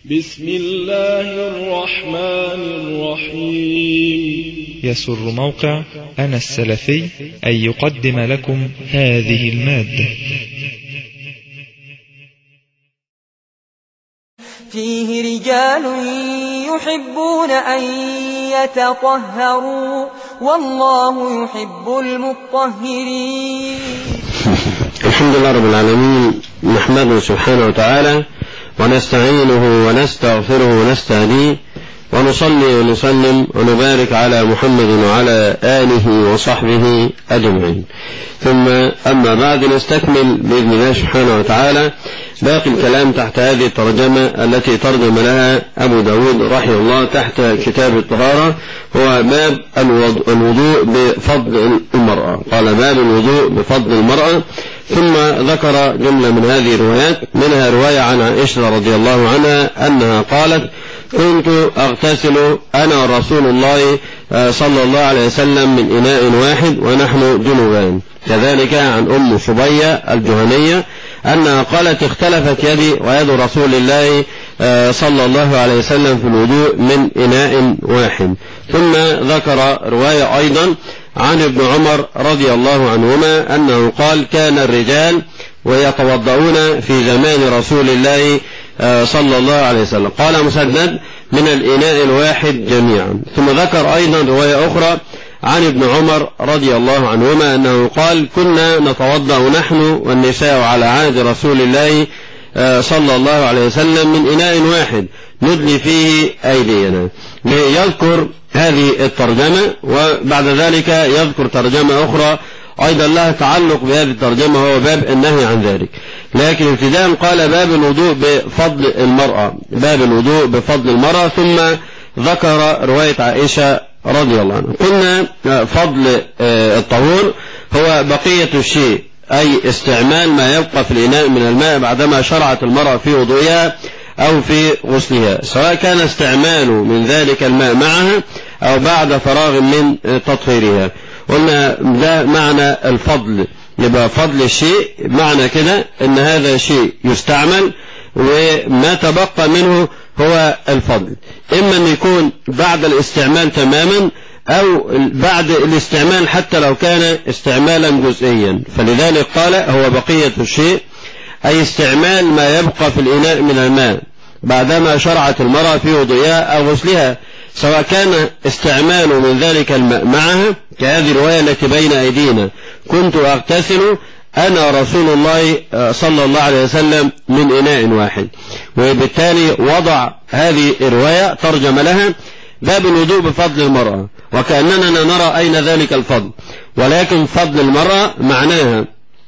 بسم الله الرحمن الرحيم يسر موقع أنا السلفي أن يقدم لكم هذه المادة فيه رجال يحبون أن يتطهروا والله يحب المطهرين الحمد لله رب العالمين نحمده سبحانه وتعالى ونستعينه ونستغفره ونستهديه ونصلي ونسلم ونبارك على محمد وعلى آله وصحبه أجمعين ثم أما بعد نستكمل بإذن الله سبحانه وتعالى باقي الكلام تحت هذه الترجمة التي ترجم لها أبو داود رحمه الله تحت كتاب الطهارة هو باب الوضوء بفضل المرأة قال باب الوضوء بفضل المرأة ثم ذكر جملة من هذه الروايات منها رواية عن عائشة رضي الله عنها أنها قالت كنت أغتسل أنا رسول الله صلى الله عليه وسلم من إناء واحد ونحن جنوبان كذلك عن أم صبية الجهنية أنها قالت اختلفت يدي ويد رسول الله صلى الله عليه وسلم في الوضوء من إناء واحد ثم ذكر رواية أيضا عن ابن عمر رضي الله عنهما أنه قال كان الرجال ويتوضؤون في زمان رسول الله صلى الله عليه وسلم قال مسدد من الإناء الواحد جميعا ثم ذكر أيضا رواية أخرى عن ابن عمر رضي الله عنهما أنه قال كنا نتوضأ نحن والنساء على عهد رسول الله صلى الله عليه وسلم من إناء واحد ندلي فيه أيدينا ليذكر هذه الترجمة وبعد ذلك يذكر ترجمة أخرى أيضا لها تعلق بهذه الترجمة وهو باب النهي عن ذلك لكن ابتداء قال باب الوضوء بفضل المرأة باب الوضوء بفضل المرأة ثم ذكر رواية عائشة رضي الله عنها قلنا فضل الطهور هو بقية الشيء أي استعمال ما يبقى في الإناء من الماء بعدما شرعت المرأة في وضوئها أو في غسلها سواء كان استعمال من ذلك الماء معها أو بعد فراغ من تطهيرها قلنا ده معنى الفضل يبقى فضل الشيء معنى كده ان هذا شيء يستعمل وما تبقى منه هو الفضل اما ان يكون بعد الاستعمال تماما او بعد الاستعمال حتى لو كان استعمالا جزئيا فلذلك قال هو بقية الشيء اي استعمال ما يبقى في الاناء من الماء بعدما شرعت المرأة في وضوئها او غسلها سواء كان استعمال من ذلك الماء معها كهذه الرواية التي بين أيدينا كنت أغتسل أنا رسول الله صلى الله عليه وسلم من إناء واحد وبالتالي وضع هذه الرواية ترجم لها باب الوضوء بفضل المرأة وكأننا نرى أين ذلك الفضل ولكن فضل المرأة معناها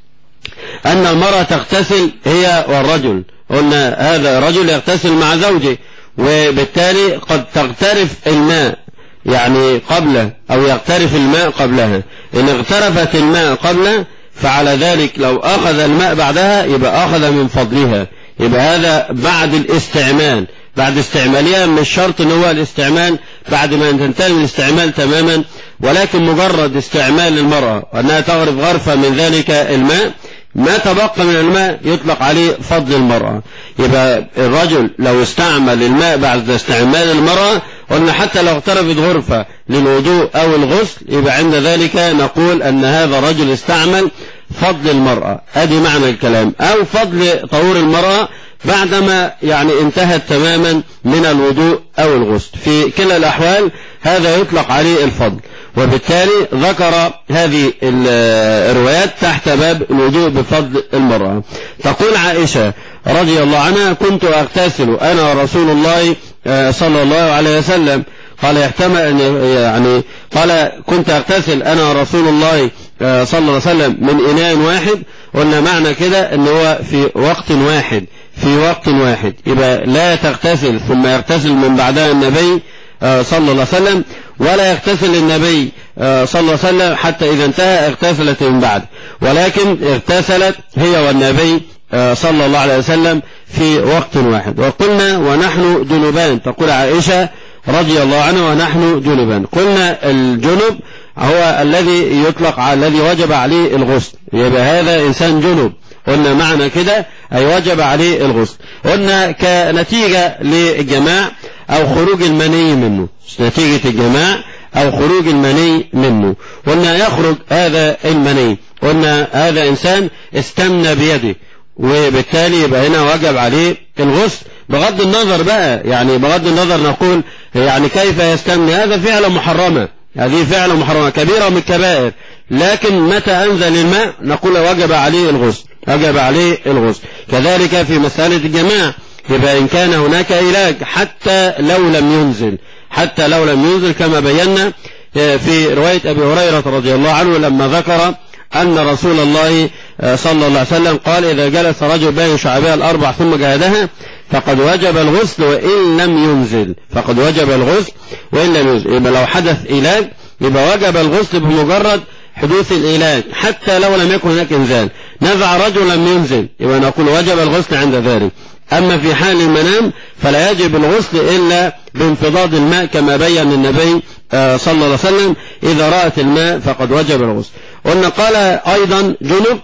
أن المرأة تغتسل هي والرجل قلنا هذا رجل يغتسل مع زوجه وبالتالي قد تغترف الماء يعني قبله أو يغترف الماء قبلها إن اغترفت الماء قبله فعلى ذلك لو أخذ الماء بعدها يبقى أخذ من فضلها يبقى هذا بعد الاستعمال بعد استعمالها مش شرط ان هو الاستعمال بعد ما تنتهي من الاستعمال تماما ولكن مجرد استعمال المرأة وأنها تغرف غرفة من ذلك الماء ما تبقى من الماء يطلق عليه فضل المرأة يبقى الرجل لو استعمل الماء بعد استعمال المرأة قلنا حتى لو اقتربت غرفة للوضوء أو الغسل يبقى عند ذلك نقول أن هذا الرجل استعمل فضل المرأة أدي معنى الكلام أو فضل طهور المرأة بعدما يعني انتهت تماما من الوضوء أو الغسل في كلا الأحوال هذا يطلق عليه الفضل وبالتالي ذكر هذه الروايات تحت باب الوضوء بفضل المرأة تقول عائشة رضي الله عنها كنت أغتسل أنا رسول الله صلى الله عليه وسلم قال يحتمل أن يعني قال كنت أغتسل أنا رسول الله صلى الله عليه وسلم من إناء واحد قلنا معنى كده أن هو في وقت واحد في وقت واحد يبقى لا تغتسل ثم يغتسل من بعدها النبي صلى الله عليه وسلم ولا يغتسل النبي صلى الله عليه وسلم حتى إذا انتهى اغتسلت من بعد ولكن اغتسلت هي والنبي صلى الله عليه وسلم في وقت واحد وقلنا ونحن جنبان تقول عائشة رضي الله عنه ونحن جنبان قلنا الجنب هو الذي يطلق على الذي وجب عليه الغسل يبقى هذا إنسان جنب قلنا معنى كده أي وجب عليه الغسل قلنا كنتيجة للجماع أو خروج المني منه نتيجة الجماع أو خروج المني منه قلنا يخرج هذا المني قلنا هذا إنسان استمنى بيده وبالتالي يبقى هنا وجب عليه الغسل بغض النظر بقى يعني بغض النظر نقول يعني كيف يستمني هذا فعل محرمة هذه فعل محرمة كبيرة من الكبائر لكن متى أنزل الماء نقول وجب عليه الغسل وجب عليه الغسل كذلك في مسألة الجماع يبقى إن كان هناك علاج حتى لو لم ينزل حتى لو لم ينزل كما بينا في رواية أبي هريرة رضي الله عنه لما ذكر أن رسول الله صلى الله عليه وسلم قال إذا جلس رجل بين شعبها الأربع ثم جاهدها فقد وجب الغسل وإن لم ينزل فقد وجب الغسل وإن لم ينزل يبقى لو حدث علاج يبقى وجب الغسل بمجرد حدوث العلاج حتى لو لم يكن هناك إنزال نزع رجل لم ينزل يبقى نقول وجب الغسل عند ذلك أما في حال المنام فلا يجب الغسل إلا بانفضاض الماء كما بين النبي صلى الله عليه وسلم إذا رأت الماء فقد وجب الغسل قلنا قال أيضا جنب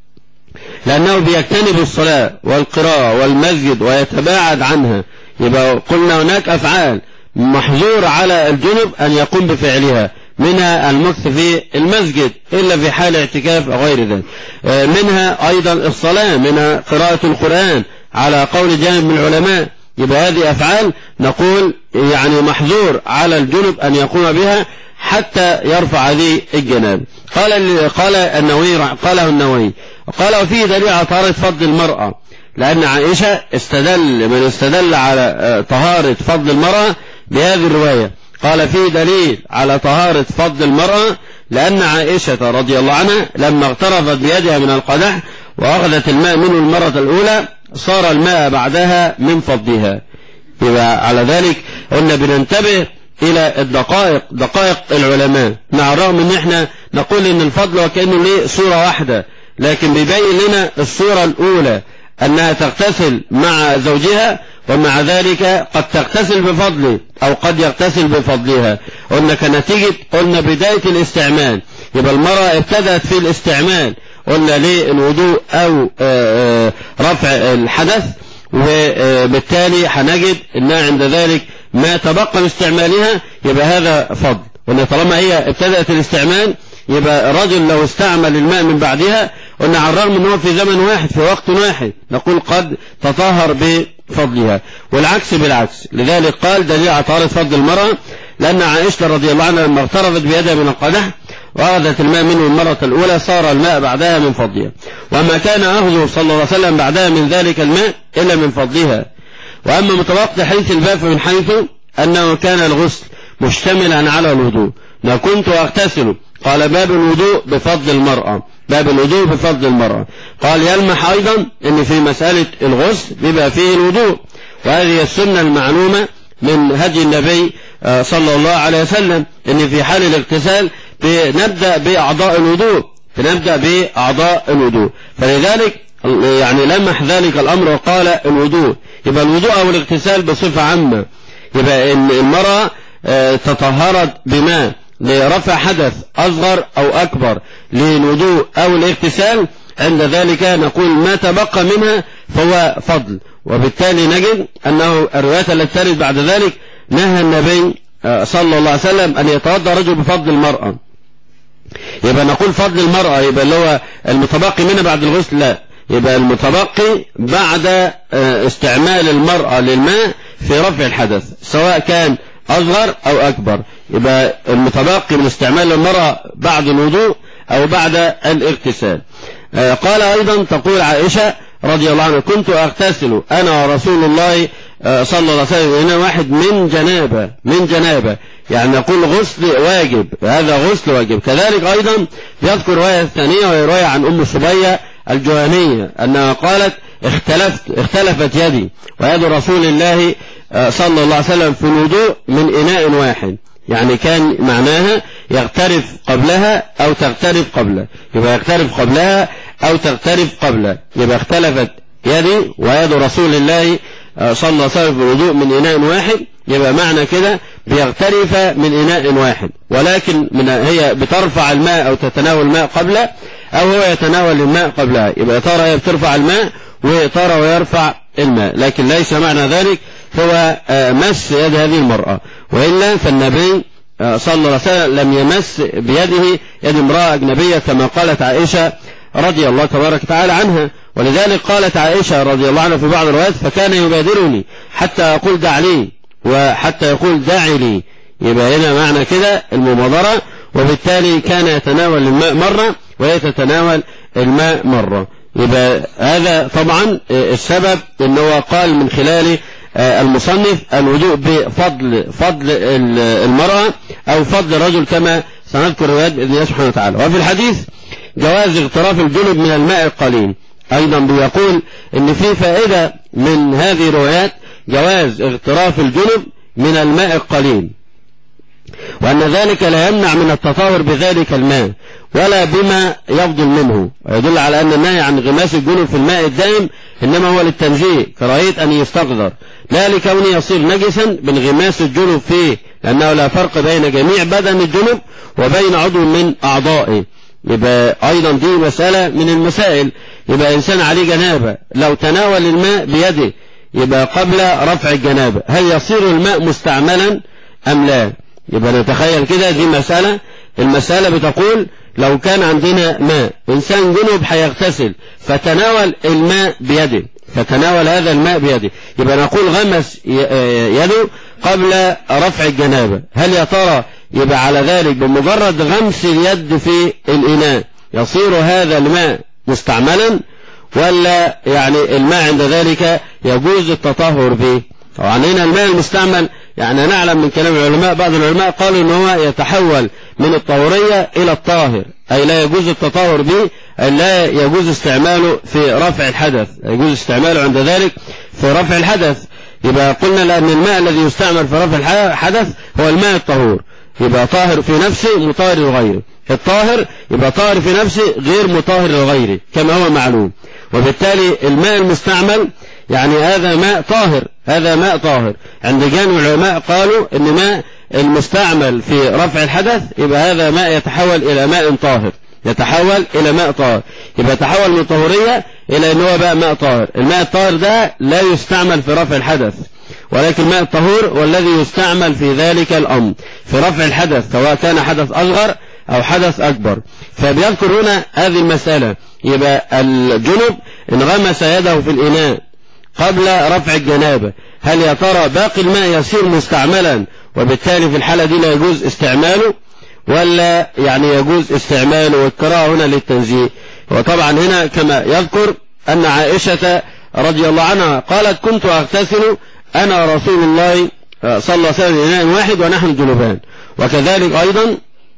لأنه بيجتنب الصلاة والقراءة والمسجد ويتباعد عنها يبقى قلنا هناك أفعال محظور على الجنب أن يقوم بفعلها منها المكث في المسجد إلا في حال اعتكاف أو غير ذلك منها أيضا الصلاة منها قراءة القرآن على قول جانب من العلماء يبقى هذه أفعال نقول يعني محظور على الجنب أن يقوم بها حتى يرفع هذه الجناب قال قال النووي قاله النووي قال وفيه دليل على طهارة فضل المرأة لأن عائشة استدل من استدل على طهارة فضل المرأة بهذه الرواية قال فيه دليل على طهارة فضل المرأة لأن عائشة رضي الله عنها لما اغترفت بيدها من القدح وأخذت الماء منه المرة الأولى صار الماء بعدها من فضلها يبقى على ذلك قلنا بننتبه إلى الدقائق دقائق العلماء مع الرغم ان احنا نقول ان الفضل وكأنه ليه صورة واحدة لكن بيبين لنا الصورة الأولى أنها تغتسل مع زوجها ومع ذلك قد تغتسل بفضله أو قد يغتسل بفضلها قلنا كنتيجة قلنا بداية الاستعمال يبقى المرأة ابتدأت في الاستعمال قلنا للوضوء أو رفع الحدث وبالتالي هنجد أنها عند ذلك ما تبقى من استعمالها يبقى هذا فضل قلنا طالما هي ابتدأت الاستعمال يبقى الرجل لو استعمل الماء من بعدها قلنا على الرغم أنه في زمن واحد في وقت واحد نقول قد تطهر بفضلها والعكس بالعكس لذلك قال دليل على طهارة فضل المرأة لأن عائشة رضي الله عنها لما اغترفت بيدها من القدح وأخذت الماء منه المرة الأولى صار الماء بعدها من فضلها وما كان أخذه صلى الله عليه وسلم بعدها من ذلك الماء إلا من فضلها وأما متوقع حديث الباب فمن حيث أنه كان الغسل مشتملا على الوضوء لو كنت أغتسل قال باب الوضوء بفضل المرأة باب الوضوء بفضل المرأة قال يلمح أيضا أن في مسألة الغسل بيبقى فيه الوضوء وهذه السنة المعلومة من هدي النبي صلى الله عليه وسلم أن في حال الاغتسال بنبدأ بأعضاء الوضوء بنبدأ بأعضاء الوضوء فلذلك يعني لمح ذلك الأمر وقال الوضوء يبقى الوضوء أو الاغتسال بصفة عامة يبقى إن المرأة تطهرت بماء لرفع حدث أصغر أو أكبر للوضوء أو الاغتسال عند ذلك نقول ما تبقى منها فهو فضل وبالتالي نجد أنه الروايات التي ترد بعد ذلك نهى النبي صلى الله عليه وسلم أن يتوضأ رجل بفضل المرأة يبقى نقول فضل المرأة يبقى اللي هو المتبقي منها بعد الغسل لا يبقى المتبقي بعد استعمال المرأة للماء في رفع الحدث سواء كان أصغر أو أكبر يبقى المتبقي من استعمال المرأة بعد الوضوء أو بعد الاغتسال قال أيضا تقول عائشة رضي الله عنها كنت أغتسل أنا ورسول الله صلى الله عليه وسلم هنا واحد من جنابة من جنابة يعني نقول غسل واجب هذا غسل واجب كذلك أيضا يذكر رواية ثانية وهي رواية عن أم سبية الجهنية أنها قالت اختلفت اختلفت يدي ويد رسول الله صلى الله عليه وسلم في الوضوء من إناء واحد يعني كان معناها يغترف قبلها أو تغترف قبله يبقى يغترف قبلها أو تغترف قبله يبقى اختلفت يدي ويد رسول الله صلى الله عليه وسلم في الوضوء من إناء واحد يبقى معنى كده بيغترف من إناء واحد ولكن من هي بترفع الماء أو تتناول الماء قبل أو هو يتناول الماء قبلها يبقى يا ترى هي بترفع الماء ويا ترى ويرفع الماء لكن ليس معنى ذلك هو مس يد هذه المرأة وإلا فالنبي صلى الله عليه وسلم لم يمس بيده يد امرأة أجنبية كما قالت عائشة رضي الله تبارك وتعالى عنها ولذلك قالت عائشة رضي الله عنها في بعض الروايات فكان يبادرني حتى أقول دع لي وحتى يقول داعي لي يبقى هنا معنى كده المبادرة وبالتالي كان يتناول الماء مرة وهي تتناول الماء مرة يبقى هذا طبعا السبب انه قال من خلال المصنف الوضوء بفضل فضل المرأة او فضل الرجل كما سنذكر روايات باذن الله سبحانه وتعالى وفي الحديث جواز اغتراف الجنب من الماء القليل ايضا بيقول ان في فائدة من هذه الروايات جواز اغتراف الجنب من الماء القليل وأن ذلك لا يمنع من التطهر بذلك الماء ولا بما يفضل منه ويدل على أن النهي عن غماس الجنب في الماء الدائم إنما هو للتنزيه كراهية أن يستقذر لا لكونه يصير نجسا بانغماس الجنب فيه لأنه لا فرق بين جميع بدن الجنب وبين عضو من أعضائه يبقى أيضا دي مسألة من المسائل يبقى إنسان عليه جنابة لو تناول الماء بيده يبقى قبل رفع الجنابة هل يصير الماء مستعملا أم لا يبقى نتخيل كده دي مسألة المسألة بتقول لو كان عندنا ماء إنسان جنوب هيغتسل فتناول الماء بيده فتناول هذا الماء بيده يبقى نقول غمس يده قبل رفع الجنابة هل يا ترى يبقى على ذلك بمجرد غمس اليد في الإناء يصير هذا الماء مستعملا ولا يعني الماء عند ذلك يجوز التطهر به طبعا هنا الماء المستعمل يعني نعلم من كلام العلماء بعض العلماء قالوا ان هو يتحول من الطهورية الى الطاهر اي لا يجوز التطهر به اي لا يجوز استعماله في رفع الحدث يجوز استعماله عند ذلك في رفع الحدث يبقى قلنا لان الماء الذي يستعمل في رفع الحدث هو الماء الطهور يبقى طاهر في نفسه مطهر لغيره الطاهر يبقى طاهر في نفسه غير مطهر لغيره كما هو معلوم وبالتالي الماء المستعمل يعني هذا ماء طاهر هذا ماء طاهر عند جانب العلماء قالوا ان ماء المستعمل في رفع الحدث يبقى هذا ماء يتحول الى ماء طاهر يتحول الى ماء طاهر يبقى يتحول من طهورية الى ان هو بقى ماء طاهر الماء الطاهر ده لا يستعمل في رفع الحدث ولكن الماء الطهور والذي يستعمل في ذلك الامر في رفع الحدث سواء كان حدث اصغر او حدث اكبر فبيذكر هنا هذه المسألة يبقى الجنب ان غمس يده في الاناء قبل رفع الجنابة هل يا ترى باقي الماء يصير مستعملا وبالتالي في الحالة دي لا يجوز استعماله ولا يعني يجوز استعماله والكراهة هنا للتنزيه وطبعا هنا كما يذكر أن عائشة رضي الله عنها قالت كنت أغتسل أنا رسول الله صلى الله عليه وسلم إناء واحد ونحن جنوبان وكذلك أيضا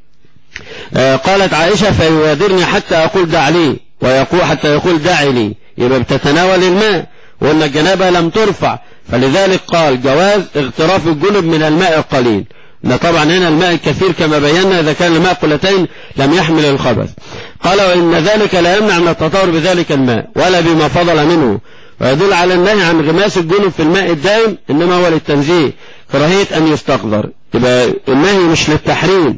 قالت عائشة فيبادرني حتى أقول دع لي ويقول حتى يقول داعي لي يبقى بتتناول الماء وأن الجنابة لم ترفع فلذلك قال جواز اغتراف الجنب من الماء القليل ان طبعا هنا الماء الكثير كما بينا إذا كان الماء قلتين لم يحمل الخبث قال وإن ذلك لا يمنع من التطهر بذلك الماء ولا بما فضل منه ويدل على النهي عن غماس الجنب في الماء الدائم إنما هو للتنزيه كراهية أن يستقذر يبقى النهي مش للتحريم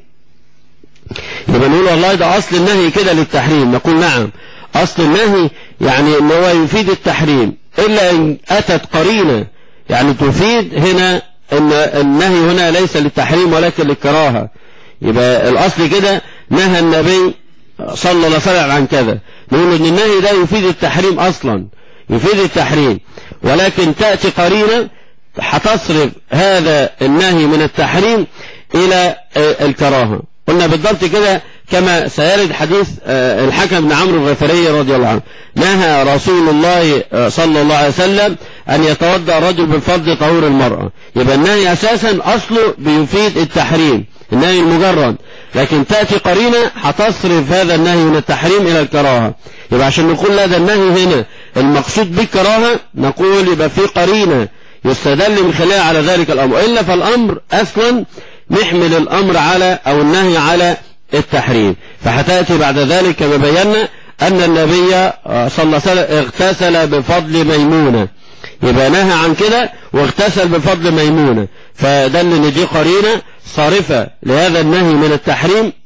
يبقى نقول والله ده أصل النهي كده للتحريم نقول نعم أصل النهي يعني أن هو يفيد التحريم إلا إن أتت قرينة يعني تفيد هنا أن النهي هنا ليس للتحريم ولكن للكراهة يبقى الأصل كده نهى النبي صلى الله عليه وسلم عن كذا نقول أن النهي ده يفيد التحريم أصلا يفيد التحريم ولكن تأتي قرينة هتصرف هذا النهي من التحريم إلى الكراهة قلنا بالضبط كده كما سيرد حديث الحكم بن عمرو الغفاري رضي الله عنه نهى رسول الله صلى الله عليه وسلم أن يتوضأ الرجل بالفرض طهور المرأة يبقى النهي أساسا أصله بيفيد التحريم النهي المجرد لكن تأتي قرينة هتصرف هذا النهي من التحريم إلى الكراهة يبقى عشان نقول لا ده النهي هنا المقصود بالكراهة نقول يبقى في قرينة يستدل من خلالها على ذلك الأمر إلا فالأمر أصلا نحمل الأمر على أو النهي على التحريم فحتأتي بعد ذلك كما بينا أن النبي صلى الله عليه وسلم اغتسل بفضل ميمونة يبقى نهى عن كده واغتسل بفضل ميمونة فدل ان دي قرينة صارفة لهذا النهي من التحريم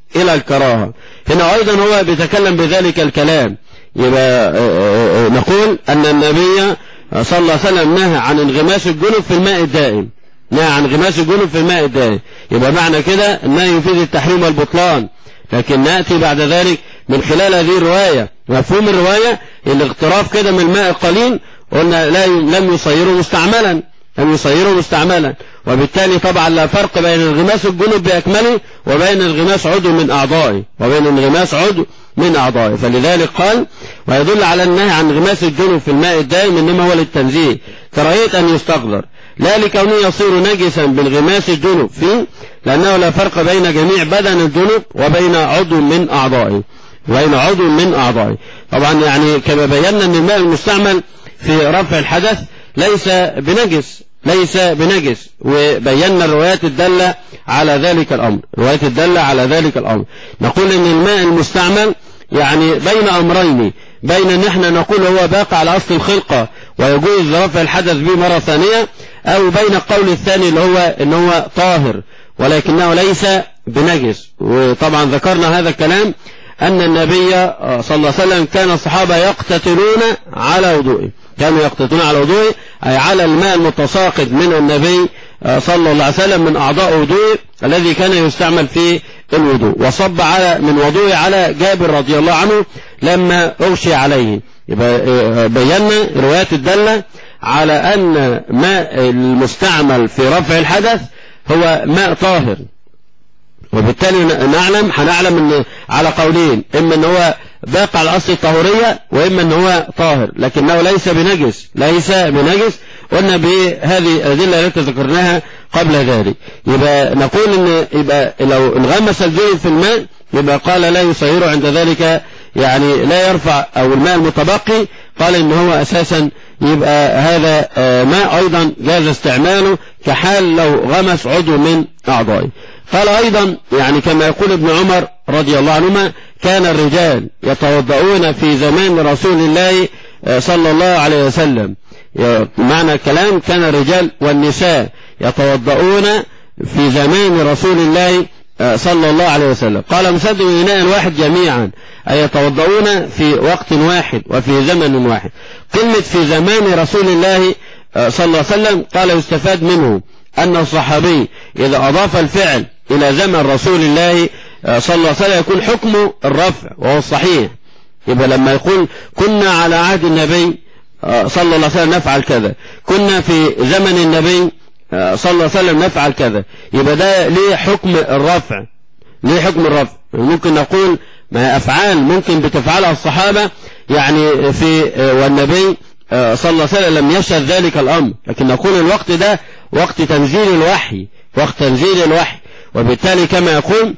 إلى الكراهة هنا أيضا هو بيتكلم بذلك الكلام يبقى نقول أن النبي صلى الله عليه وسلم نهى عن انغماس الجنب في الماء الدائم نهى عن انغماس الجنب في الماء الدائم يبقى معنى كده النهي يفيد التحريم والبطلان لكن نأتي بعد ذلك من خلال هذه الرواية مفهوم الرواية الاغتراف كده من الماء القليل قلنا لا لم يصيره مستعملا لم يصيره مستعملا وبالتالي طبعا لا فرق بين انغماس الجنب بأكمله وبين انغماس عضو من أعضائه وبين انغماس عضو من أعضائه فلذلك قال ويدل على النهي عن انغماس الجنب في الماء الدائم إنما هو للتنزيه كراهية أن يستقدر لا لكونه يصير نجسا بانغماس الجنب فيه لأنه لا فرق بين جميع بدن الجنب وبين عضو من أعضائه وبين عضو من أعضائه طبعا يعني كما بينا أن الماء المستعمل في رفع الحدث ليس بنجس ليس بنجس وبينا الروايات الدالة على ذلك الأمر الروايات الدالة على ذلك الأمر نقول أن الماء المستعمل يعني بين أمرين بين أن احنا نقول هو باقي على أصل الخلقة ويجوز رفع الحدث به مرة ثانية أو بين القول الثاني اللي هو أن هو طاهر ولكنه ليس بنجس وطبعا ذكرنا هذا الكلام أن النبي صلى الله عليه وسلم كان الصحابة يقتتلون على وضوئه كانوا يقتتلون على وضوئه أي على الماء المتساقط من النبي صلى الله عليه وسلم من أعضاء وضوئه الذي كان يستعمل في الوضوء وصب على من وضوئه على جابر رضي الله عنه لما أغشي عليه يبقى بينا روايات الدالة على أن ماء المستعمل في رفع الحدث هو ماء طاهر وبالتالي نعلم هنعلم ان على قولين اما ان هو باقي على اصل الطهورية واما ان هو طاهر لكنه ليس بنجس ليس بنجس قلنا بهذه الادله التي ذكرناها قبل ذلك يبقى نقول ان يبقى لو انغمس الجلد في الماء يبقى قال لا يصيره عند ذلك يعني لا يرفع او الماء المتبقي قال ان هو اساسا يبقى هذا ماء ايضا جاز استعماله كحال لو غمس عضو من اعضائه قال أيضا يعني كما يقول ابن عمر رضي الله عنهما كان الرجال يتوضؤون في زمان رسول الله صلى الله عليه وسلم معنى الكلام كان الرجال والنساء يتوضؤون في زمان رسول الله صلى الله عليه وسلم قال مسد إناء واحد جميعا أي يتوضؤون في وقت واحد وفي زمن واحد قلة في زمان رسول الله صلى الله عليه وسلم قال يستفاد منه أن الصحابي إذا أضاف الفعل إلى زمن رسول الله صلى الله عليه وسلم يكون حكمه الرفع وهو الصحيح يبقى لما يقول كنا على عهد النبي صلى الله عليه وسلم نفعل كذا كنا في زمن النبي صلى الله عليه وسلم نفعل كذا يبقى ده ليه حكم الرفع ليه حكم الرفع ممكن نقول ما أفعال ممكن بتفعلها الصحابة يعني في والنبي صلى الله عليه وسلم لم يشهد ذلك الأمر لكن نقول الوقت ده وقت تنزيل الوحي وقت تنزيل الوحي وبالتالي كما يقول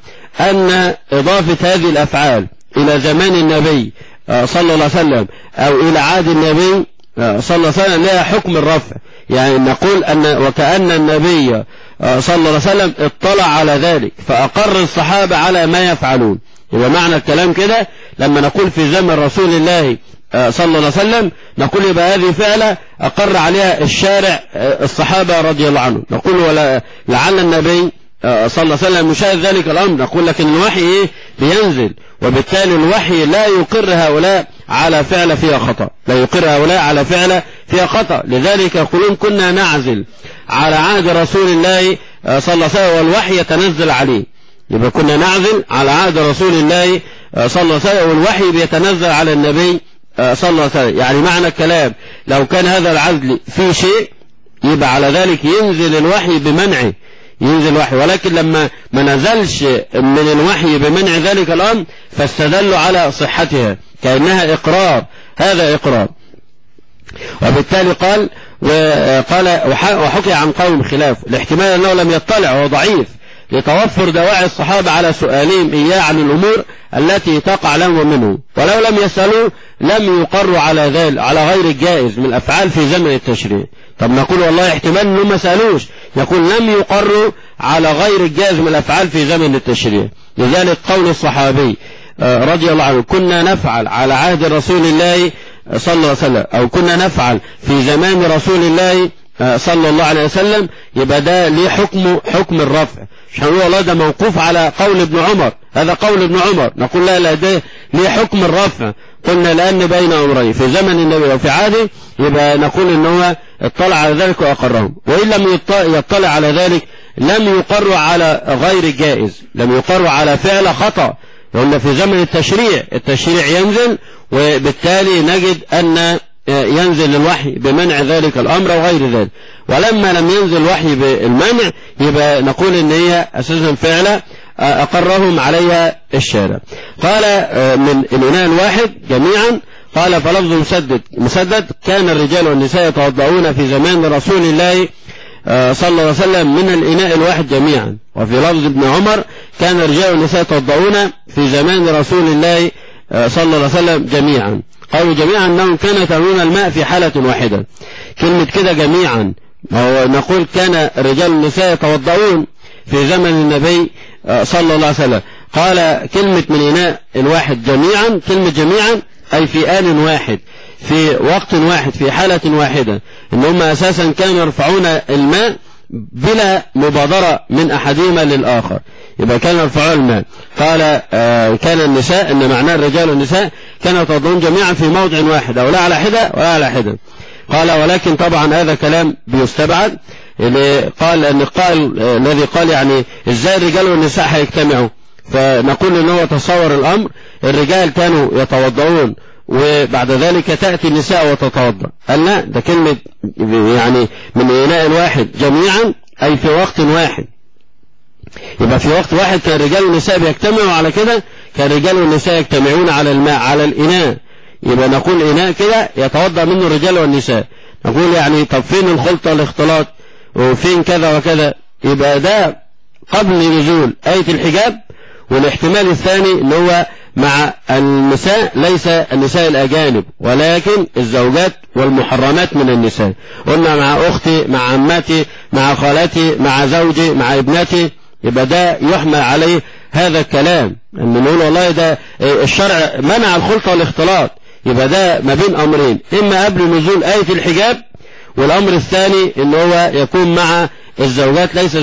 أن إضافة هذه الأفعال إلى زمان النبي صلى الله عليه وسلم أو إلى عهد النبي صلى الله عليه وسلم لها حكم الرفع يعني نقول أن وكأن النبي صلى الله عليه وسلم اطلع على ذلك فأقر الصحابة على ما يفعلون يبقى معنى الكلام كده لما نقول في زمن رسول الله صلى الله عليه وسلم نقول يبقى هذه فعلة أقر عليها الشارع الصحابة رضي الله عنهم نقول ولا لعل النبي صلى الله عليه وسلم يشاهد ذلك الأمر نقول لكن الوحي إيه بينزل وبالتالي الوحي لا يقر هؤلاء على فعل فيها خطأ لا يقر هؤلاء على فعل فيها خطأ لذلك يقولون كنا نعزل على عهد رسول الله صلى الله عليه وسلم والوحي يتنزل عليه يبقى كنا نعزل على عهد رسول الله صلى الله عليه وسلم والوحي بيتنزل على النبي صلى الله عليه وسلم يعني معنى الكلام لو كان هذا العزل فيه شيء يبقى على ذلك ينزل الوحي بمنعه ينزل الوحي ولكن لما ما نزلش من الوحي بمنع ذلك الأمر فاستدلوا على صحتها كأنها إقرار هذا إقرار وبالتالي قال وقال وحكي عن قوم خلاف الاحتمال أنه لم يطلع وهو ضعيف لتوفر دواعي الصحابة على سؤالهم إياه عن الأمور التي تقع لهم منه ولو لم يسألوا لم يقروا على ذلك على غير الجائز من الأفعال في زمن التشريع طب نقول والله احتمال انهم ما سألوش يقول لم يقروا على غير الجائز من الأفعال في زمن التشريع لذلك قول الصحابي رضي الله عنه كنا نفعل على عهد رسول الله صلى الله عليه وسلم أو كنا نفعل في زمان رسول الله صلى الله عليه وسلم يبقى ده ليه حكم حكم الرفع مش هنقول والله ده موقوف على قول ابن عمر هذا قول ابن عمر نقول لا لا ده ليه حكم الرفع قلنا لأن بين أمرين في زمن النبي وفي عهده يبقى نقول إن هو اطلع على ذلك وأقرهم وإن لم يطلع على ذلك لم يقر على غير جائز لم يقر على فعل خطأ قلنا في زمن التشريع التشريع ينزل وبالتالي نجد أن ينزل الوحي بمنع ذلك الأمر وغير ذلك ولما لم ينزل الوحي بالمنع يبقى نقول إن هي أساسا فعلة أقرهم عليها الشارع قال من الإناء الواحد جميعا قال فلفظ مسدد مسدد كان الرجال والنساء يتوضؤون في زمان رسول الله صلى الله عليه وسلم من الإناء الواحد جميعا وفي لفظ ابن عمر كان الرجال والنساء يتوضؤون في زمان رسول الله صلى الله عليه وسلم جميعا قالوا جميعا أنهم كانوا يتنون الماء في حالة واحدة كلمة كده جميعا نقول كان الرجال والنساء يتوضؤون في زمن النبي صلى الله عليه وسلم قال كلمة من إناء الواحد جميعا كلمة جميعا أي في آن واحد في وقت واحد في حالة واحدة إن هم أساسا كانوا يرفعون الماء بلا مبادرة من أحدهما للآخر يبقى كانوا يرفعون الماء قال آه كان النساء إن معناه الرجال والنساء كانوا يتوضؤون جميعا في موضع واحد أو لا على حدة ولا على حدة قال ولكن طبعا هذا كلام بيستبعد اللي قال ان قال الذي قال يعني ازاي الرجال والنساء هيجتمعوا فنقول ان هو تصور الامر الرجال كانوا يتوضؤون وبعد ذلك تأتي النساء وتتوضأ قال لا ده كلمة يعني من إناء واحد جميعا أي في وقت واحد يبقى في وقت واحد كان الرجال والنساء بيجتمعوا على كده كان الرجال والنساء يجتمعون على الماء على الإناء يبقى نقول إناء كده يتوضأ منه الرجال والنساء نقول يعني طب فين الخلطة الاختلاط وفين كذا وكذا يبقى ده قبل نزول آية الحجاب والاحتمال الثاني اللي هو مع النساء ليس النساء الأجانب ولكن الزوجات والمحرمات من النساء قلنا مع أختي مع عمتي مع خالتي مع زوجي مع ابنتي يبقى ده يحمل عليه هذا الكلام ان نقول والله ده الشرع منع الخلطة والاختلاط يبقى ده ما بين أمرين إما قبل نزول آية الحجاب والأمر الثاني ان هو يكون مع الزوجات ليس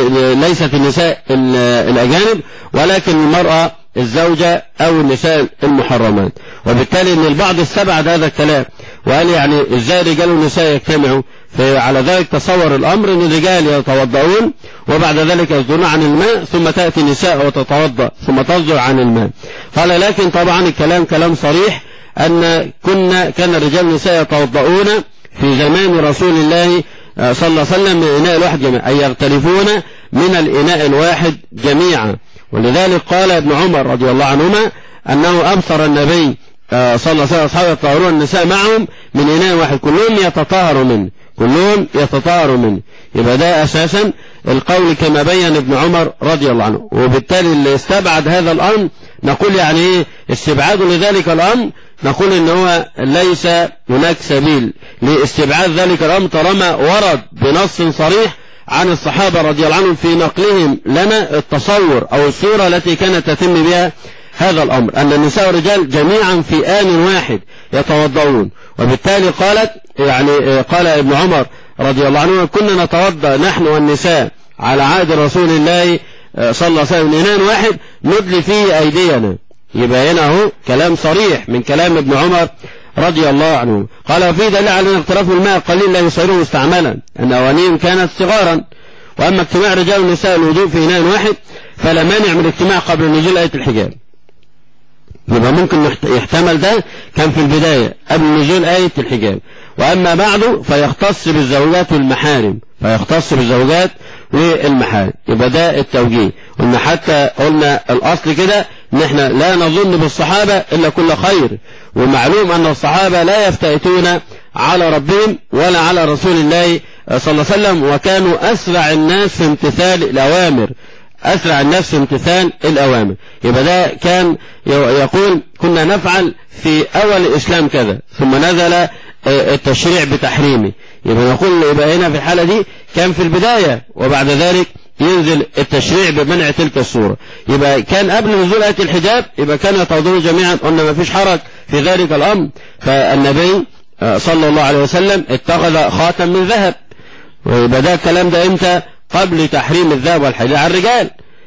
ليست النساء الأجانب ولكن المرأة الزوجة أو النساء المحرمات وبالتالي أن البعض استبعد هذا الكلام وقال يعني إزاي الرجال والنساء يجتمعوا فعلى ذلك تصور الأمر أن الرجال يتوضؤون وبعد ذلك يصدرون عن الماء ثم تأتي النساء وتتوضأ ثم تصدر عن الماء قال لكن طبعا الكلام كلام صريح أن كنا كان الرجال والنساء يتوضؤون في زمان رسول الله صلى الله عليه وسلم من الإناء الواحد جميعا أي يغترفون من الإناء الواحد جميعا ولذلك قال ابن عمر رضي الله عنهما أنه أبصر النبي صلى الله عليه وسلم أصحابه يطهرون النساء معهم من إناء واحد كلهم يتطهروا منه كلهم يتطهروا منه يبقى ده أساسا القول كما بين ابن عمر رضي الله عنه وبالتالي اللي استبعد هذا الأمر نقول يعني إيه استبعاد لذلك الأمر نقول إن هو ليس هناك سبيل لاستبعاد ذلك الأمر طالما ورد بنص صريح عن الصحابة رضي الله عنهم في نقلهم لنا التصور أو الصورة التي كانت تتم بها هذا الأمر أن النساء والرجال جميعا في آن واحد يتوضؤون وبالتالي قالت يعني قال ابن عمر رضي الله عنه كنا نتوضأ نحن والنساء على عهد رسول الله صلى الله عليه وسلم إنان واحد ندلي فيه أيدينا يبقى هنا اهو كلام صريح من كلام ابن عمر رضي الله عنه قال وفي دليل على ان اقتراف الماء قليل لا يصيره مستعملا ان اوانيهم كانت صغارا واما اجتماع الرجال والنساء الوضوء في اناء واحد فلا مانع من الاجتماع قبل نزول ايه الحجاب يبقى ممكن يحتمل ده كان في البداية قبل نزول آية الحجاب وأما بعده فيختص بالزوجات والمحارم فيختص بالزوجات والمحارم يبقى ده التوجيه قلنا حتى قلنا الأصل كده ان احنا لا نظن بالصحابة إلا كل خير ومعلوم أن الصحابة لا يفتئتون على ربهم ولا على رسول الله صلى الله عليه وسلم وكانوا أسرع الناس في امتثال الأوامر أسرع الناس في امتثال الأوامر يبقى ده كان يقول كنا نفعل في أول الإسلام كذا ثم نزل التشريع بتحريمه يبقى نقول يبقى هنا في الحالة دي كان في البداية وبعد ذلك ينزل التشريع بمنع تلك الصورة يبقى كان قبل نزول آية الحجاب يبقى كان يتوضون جميعا قلنا ما فيش حرج في ذلك الأمر فالنبي صلى الله عليه وسلم اتخذ خاتم من ذهب ويبقى ده الكلام ده امتى قبل تحريم الذهب والحديد على الرجال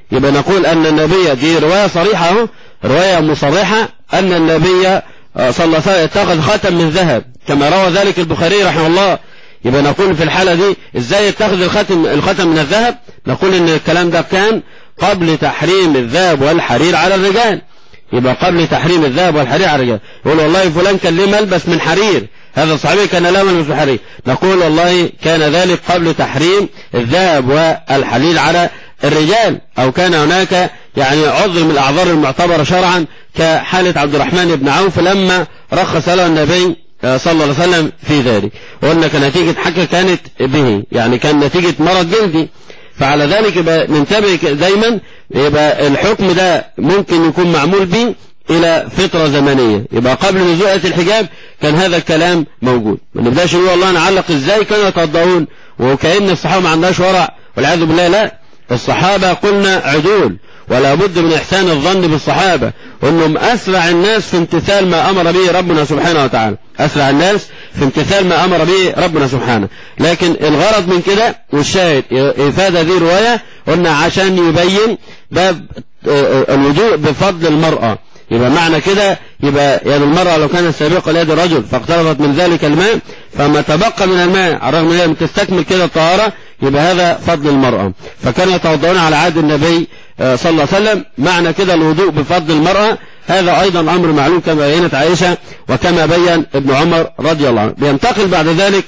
يبقى نقول أن النبي دي رواية صريحة اهو رواية مصرحة أن النبي صلى الله عليه وسلم اتخذ خاتم من ذهب كما روى ذلك البخاري رحمه الله يبقى نقول في الحالة دي ازاي يتخذ الخاتم الخاتم من الذهب نقول ان الكلام ده كان قبل تحريم الذهب والحرير على الرجال يبقى قبل تحريم الذهب والحرير على الرجال يقول والله فلان كان له ملبس من حرير هذا الصحابي كان له ملبس من حرير نقول والله كان ذلك قبل تحريم الذهب والحرير على الرجال او كان هناك يعني عذر من الاعذار المعتبره شرعا كحاله عبد الرحمن بن عوف لما رخص له النبي صلى الله عليه وسلم في ذلك وقلنا كنتيجة حاجة كانت به يعني كان نتيجة مرض جلدي فعلى ذلك يبقى ننتبه دايما يبقى الحكم ده ممكن يكون معمول به إلى فترة زمنية يبقى قبل نزول آية الحجاب كان هذا الكلام موجود ما نبداش نقول والله نعلق ازاي كانوا يتوضؤون وكأن الصحابة ما عندهاش ورع والعياذ بالله لا الصحابة قلنا عدول ولا بد من إحسان الظن بالصحابة وأنهم أسرع الناس في امتثال ما أمر به ربنا سبحانه وتعالى أسرع الناس في امتثال ما أمر به ربنا سبحانه لكن الغرض من كده والشاهد إفادة ذي رواية قلنا عشان يبين باب الوضوء بفضل المرأة يبقى معنى كده يبقى يد المرأة لو كانت سابقة ليد الرجل فاقتربت من ذلك الماء فما تبقى من الماء على الرغم من انها تستكمل كده الطهارة يبقى هذا فضل المرأة فكانوا يتوضؤون على عهد النبي صلى الله عليه وسلم معنى كده الوضوء بفضل المرأة هذا أيضا أمر معلوم كما بينت عائشة وكما بين ابن عمر رضي الله عنه بينتقل بعد ذلك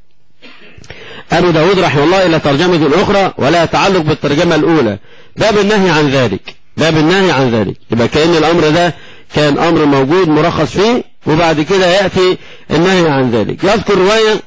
أبو داود رحمه الله إلى ترجمة أخرى ولا تعلق بالترجمة الأولى باب النهي عن ذلك باب النهي عن ذلك يبقى كأن الأمر ده كان أمر موجود مرخص فيه وبعد كده يأتي النهي عن ذلك يذكر رواية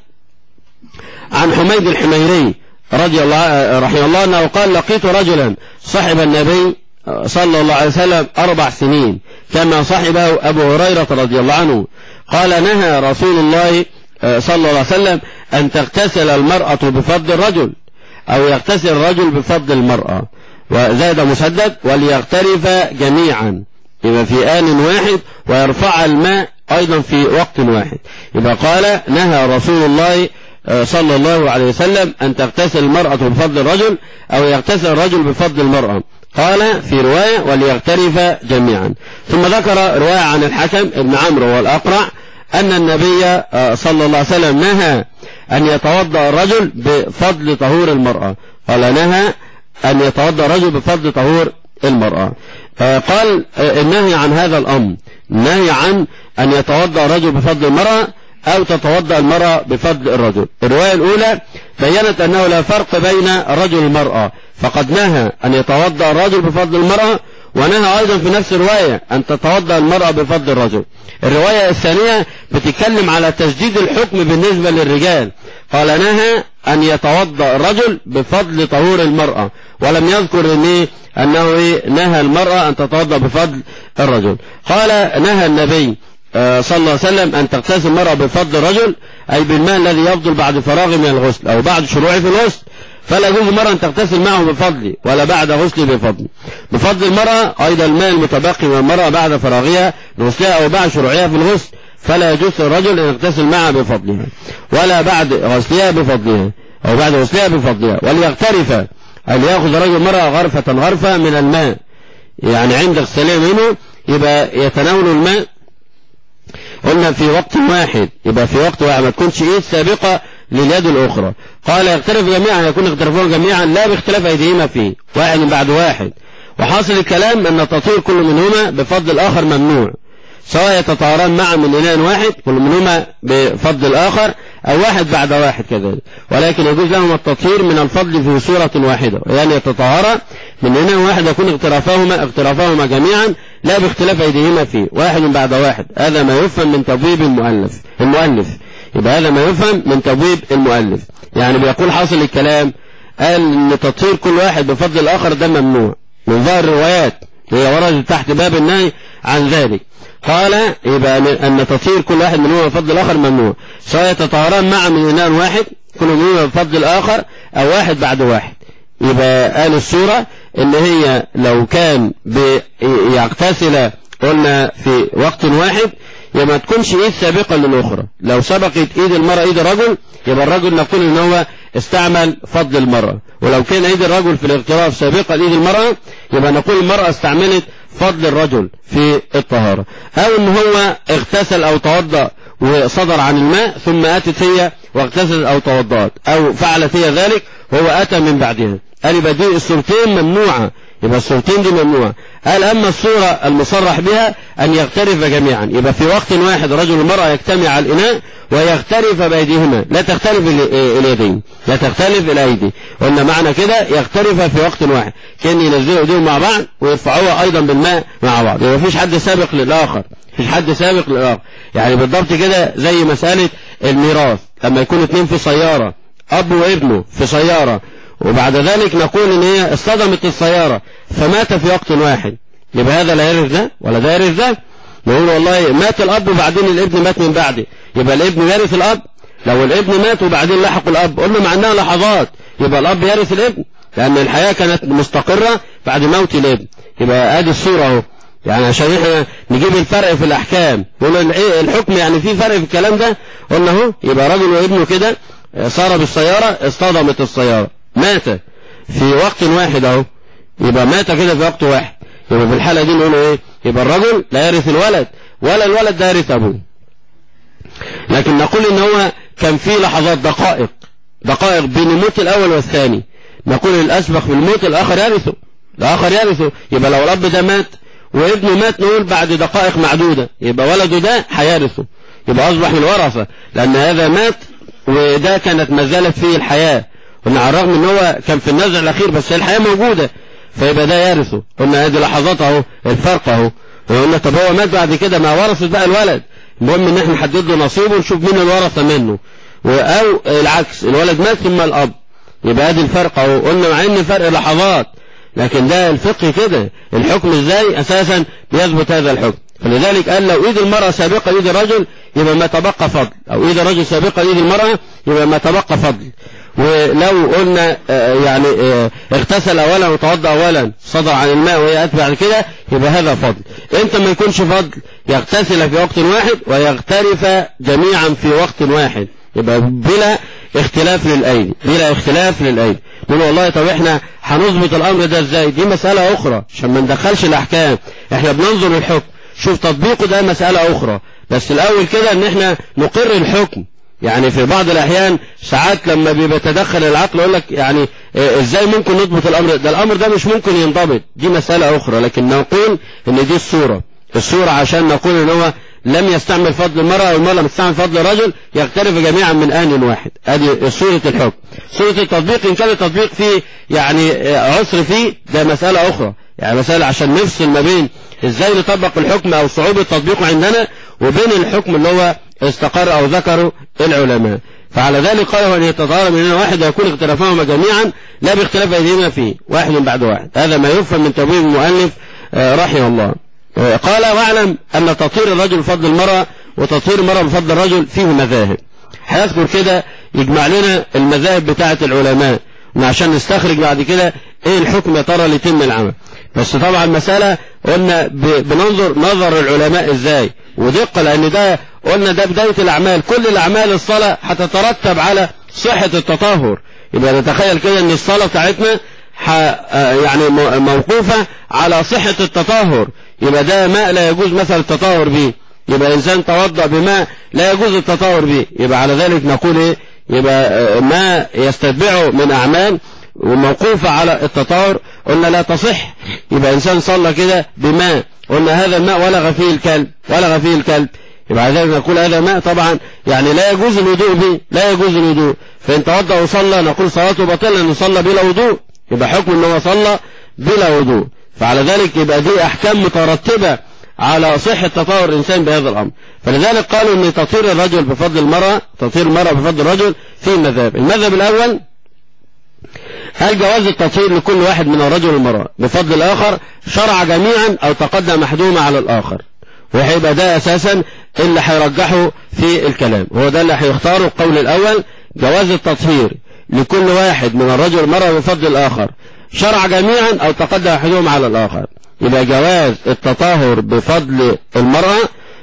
عن حميد الحميري رضي الله رحمه الله أنه قال لقيت رجلا صحب النبي صلى الله عليه وسلم أربع سنين كما صحبه أبو هريرة رضي الله عنه قال نهى رسول الله صلى الله عليه وسلم أن تغتسل المرأة بفضل الرجل أو يغتسل الرجل بفضل المرأة وزاد مسدد وليغترف جميعا يبقى في آن واحد ويرفع الماء أيضا في وقت واحد يبقى قال نهى رسول الله صلى الله عليه وسلم أن تغتسل المرأة بفضل الرجل أو يغتسل الرجل بفضل المرأة قال في رواية وليغترف جميعا ثم ذكر رواية عن الحكم ابن عمرو والأقرع أن النبي صلى الله عليه وسلم نهى أن يتوضأ الرجل بفضل طهور المرأة قال نهى أن يتوضأ الرجل بفضل طهور المرأة قال النهي عن هذا الأمر النهي عن أن يتوضأ الرجل بفضل المرأة أو تتوضأ المرأة بفضل الرجل الرواية الأولى بينت أنه لا فرق بين الرجل والمرأة فقد نهى أن يتوضأ الرجل بفضل المرأة ونهى أيضا في نفس الرواية أن تتوضأ المرأة بفضل الرجل الرواية الثانية بتتكلم على تجديد الحكم بالنسبة للرجال قال نهى أن يتوضأ الرجل بفضل طهور المرأة ولم يذكر إن أنه نهى المرأة أن تتوضأ بفضل الرجل قال نهى النبي صلى الله عليه وسلم أن تغتسل المرأة بفضل الرجل أي بالماء الذي يفضل بعد فراغه من الغسل أو بعد شروعه في الغسل فلا يجوز المرأة أن تغتسل معه بفضله ولا بعد غسله بفضله بفضل المرأة أيضا الماء المتبقي من المرأة بعد فراغها من غسلها أو بعد شروعها في الغسل فلا يجوز للرجل أن يغتسل معها بفضلها ولا بعد غسلها بفضلها أو بعد غسلها بفضلها وليغترف أن يأخذ رجل المرأة غرفة غرفة من الماء يعني عند اغسالها منه يبقى يتناول الماء قلنا في وقت واحد يبقى في وقت واحد ما تكونش ايد سابقة لليد الاخرى قال يختلف جميعا يكون اختلافهم جميعا لا باختلاف ايديهما فيه واحد من بعد واحد وحاصل الكلام ان تطهير كل منهما بفضل الاخر ممنوع سواء يتطهران معا من اناء واحد كل منهما بفضل الاخر او واحد بعد واحد كذلك ولكن يجوز لهما التطهير من الفضل في صورة واحدة يعني يتطهرا من اناء واحد يكون اغترافهما اغترافهما جميعا لا باختلاف ايديهما فيه واحد بعد واحد هذا ما يفهم من تبويب المؤلف المؤلف يبقى هذا ما يفهم من تبويب المؤلف يعني بيقول حاصل الكلام قال ان تطهير كل واحد بفضل الاخر ده ممنوع من ظاهر الروايات هي وردت تحت باب النهي عن ذلك قال يبقى ان تطهير كل واحد منهما بفضل الاخر ممنوع سواء يتطهران معا من اناء واحد كل منهما بفضل الاخر او واحد بعد واحد يبقى قال السورة ان هي لو كان يغتسل قلنا في وقت واحد يبقى ما تكونش ايد سابقة للاخرى لو سبقت ايد المرأة ايد الرجل يبقى الرجل نقول ان هو استعمل فضل المرأة ولو كان ايد الرجل في الاغتراف سابقة لايد المرأة يبقى نقول المرأة استعملت فضل الرجل في الطهارة او ان هو اغتسل او توضأ وصدر عن الماء ثم اتت هي واغتسلت او توضأت او فعلت هي ذلك وهو اتى من بعدها قال يبقى دي الصورتين ممنوعة يبقى الصورتين دي ممنوعة قال أما الصورة المصرح بها أن يغترف جميعا يبقى في وقت واحد رجل والمرأة يجتمع على الإناء ويغترف بأيديهما لا تختلف اليدين لا تختلف الأيدي قلنا معنى كده يغترف في وقت واحد كان ينزلوا ايديهم مع بعض ويرفعوها أيضا بالماء مع بعض يبقى مفيش حد سابق للآخر مفيش حد سابق للآخر يعني بالضبط كده زي مسألة الميراث لما يكون اتنين في سيارة أب وابنه في سيارة وبعد ذلك نقول ان هي اصطدمت السيارة فمات في وقت واحد يبقى هذا لا يرث ده ولا ده يرث ده نقول والله مات الاب وبعدين الابن مات من بعده يبقى الابن يرث الاب لو الابن مات وبعدين لحق الاب قلنا مع انها لحظات يبقى الاب يرث الابن لان الحياة كانت مستقرة بعد موت الابن يبقى ادي الصورة اهو يعني عشان احنا نجيب الفرق في الاحكام نقول الحكم يعني في فرق في الكلام ده قلنا اهو يبقى راجل وابنه كده صار بالسيارة اصطدمت السيارة مات في وقت واحد اهو يبقى مات كده في وقت واحد يبقى في الحالة دي نقول ايه يبقى الرجل لا يرث الولد ولا الولد ده يرث ابوه لكن نقول ان هو كان في لحظات دقائق دقائق بين الموت الاول والثاني نقول الاسبق في الموت الاخر يرثه الاخر يرثه يبقى لو الاب ده مات وابنه مات نقول بعد دقائق معدودة يبقى ولده ده هيرثه يبقى اصبح من الورثة لان هذا مات وده كانت ما زالت فيه الحياة قلنا على الرغم ان هو كان في النزع الاخير بس الحياة موجودة فيبقى ده يرثه قلنا هذه لحظات اهو الفرق اهو وقلنا طب هو مات بعد كده ما ورثت بقى الولد المهم ان احنا نحدد له نصيبه ونشوف مين الورثة منه او العكس الولد مات ثم الاب يبقى ادي الفرق اهو قلنا مع ان فرق لحظات لكن ده الفقه كده الحكم ازاي اساسا بيثبت هذا الحكم فلذلك قال لو ايد المرأة سابقة ايد الرجل يبقى ما تبقى فضل او ايد الرجل سابقة ايد المرأة يبقى ما تبقى فضل ولو قلنا يعني اغتسل اولا وتوضا اولا صدر عن الماء وهي بعد كده يبقى هذا فضل انت ما يكونش فضل يغتسل في وقت واحد ويغترف جميعا في وقت واحد يبقى بلا اختلاف للايدي بلا اختلاف للايدي نقول والله طب احنا هنظبط الامر ده ازاي دي مسألة اخرى عشان ما ندخلش الاحكام احنا بننظر للحكم شوف تطبيقه ده مسألة اخرى بس الاول كده ان احنا نقر الحكم يعني في بعض الاحيان ساعات لما بيتدخل العقل يقول لك يعني ازاي ممكن نضبط الامر ده الامر ده مش ممكن ينضبط دي مسألة اخرى لكن نقول ان دي الصورة الصورة عشان نقول ان هو لم يستعمل فضل المرأة او المرأة تستعمل فضل الرجل يختلف جميعا من آن واحد ادي صورة الحكم صورة التطبيق ان كان التطبيق فيه يعني عسر فيه ده مسألة اخرى يعني مسألة عشان نفصل ما بين ازاي نطبق الحكم او صعوبة تطبيقه عندنا وبين الحكم اللي هو استقر او ذكره العلماء فعلى ذلك قالوا ان يتطهر من واحد يكون اختلافهما جميعا لا باختلاف ايديهما فيه واحد بعد واحد هذا ما يفهم من تبويب المؤلف رحمه الله قال واعلم ان تطهير الرجل بفضل المرأة وتطهير المرأة بفضل الرجل فيه مذاهب هيذكر كده يجمع لنا المذاهب بتاعة العلماء عشان نستخرج بعد كده ايه الحكم يا ترى ليتم العمل بس طبعا مسألة قلنا بننظر نظر العلماء ازاي ودقة لان ده قلنا ده بداية الاعمال كل الاعمال الصلاة هتترتب على صحة التطهر يبقى نتخيل كده ان الصلاة بتاعتنا يعني موقوفة على صحة التطهر يبقى ده ماء لا يجوز مثلا التطهر به يبقى انسان توضأ بماء لا يجوز التطهر به يبقى على ذلك نقول ايه يبقى ما يستتبعه من اعمال وموقوفة على التطهر قلنا لا تصح يبقى انسان صلى كده بماء قلنا هذا الماء ولغ فيه الكلب ولغ فيه الكلب يبقى على ذلك نقول هذا ماء طبعا يعني لا يجوز الوضوء به لا يجوز الوضوء فان توضأ وصلى نقول صلاته باطلة انه صلى بلا وضوء يبقى حكم ان هو صلى بلا وضوء فعلى ذلك يبقى دي احكام مترتبة على صحة تطهر الانسان بهذا الامر فلذلك قالوا ان تطهير الرجل بفضل المرأة تطهير المرأة بفضل الرجل في مذهب المذهب الاول هل جواز التطهير لكل واحد من الرجل والمرأة بفضل الآخر شرع جميعا أو تقدم محدومة على الآخر وهيبقى ده أساسا اللي هيرجحه في الكلام هو ده اللي هيختاره القول الأول جواز التطهير لكل واحد من الرجل والمرأة بفضل الآخر شرع جميعا أو تقدم محدومة على الآخر يبقى جواز التطهر بفضل المرأة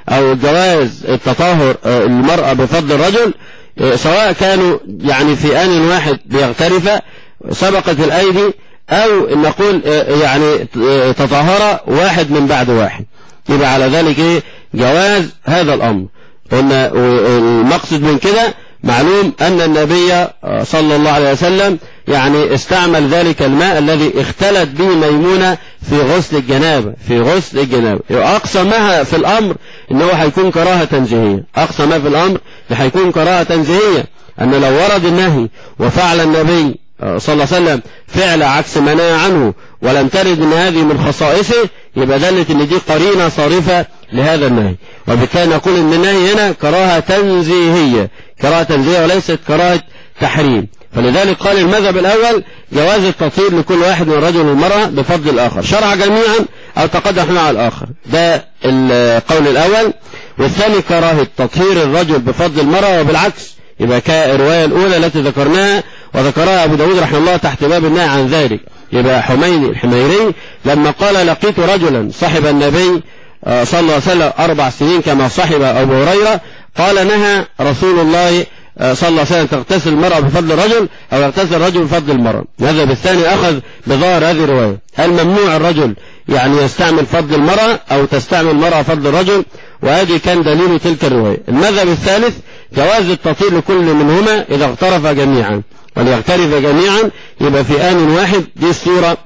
أو جواز التطهر المرأة بفضل الرجل سواء كانوا يعني في آن واحد بيغترفا سبقت الأيدي أو نقول يعني تطهر واحد من بعد واحد يبقى على ذلك إيه جواز هذا الأمر قلنا المقصد من كده معلوم أن النبي صلى الله عليه وسلم يعني استعمل ذلك الماء الذي اختلت به ميمونة في غسل الجنابة في غسل الجنابة أقصى ما في الأمر إنه هيكون كراهة تنزيهية أقصى ما في الأمر هيكون كراهة تنزيهية أن لو ورد النهي وفعل النبي صلى الله عليه وسلم فعل عكس ما نهى عنه ولم ترد ان هذه من خصائصه يبقى دلت ان دي قرينه صارفه لهذا النهي وبالتالي نقول ان النهي هنا كراهه تنزيهيه كراهه تنزيهيه وليست كراهه تحريم فلذلك قال المذهب الاول جواز التطهير لكل واحد من الرجل والمراه بفضل الاخر شرع جميعا او تقدم مع الاخر ده القول الاول والثاني كراهه تطهير الرجل بفضل المراه وبالعكس يبقى كالرواية الأولى التي ذكرناها وذكرها أبو داود رحمه الله تحت باب النهي عن ذلك يبقى حميني الحميري لما قال لقيت رجلا صاحب النبي صلى الله عليه وسلم أربع سنين كما صاحب أبو هريرة قال نهى رسول الله صلى الله عليه وسلم تغتسل المرأة بفضل الرجل أو يغتسل الرجل بفضل المرأة هذا بالثاني أخذ بظاهر هذه الرواية هل ممنوع الرجل يعني يستعمل فضل المرأة أو تستعمل المرأة فضل الرجل وهذه كان دليل تلك الرواية المذهب الثالث جواز التطهير لكل منهما إذا اغترف جميعا وليغترف جميعا يبقى في آن واحد دي الصورة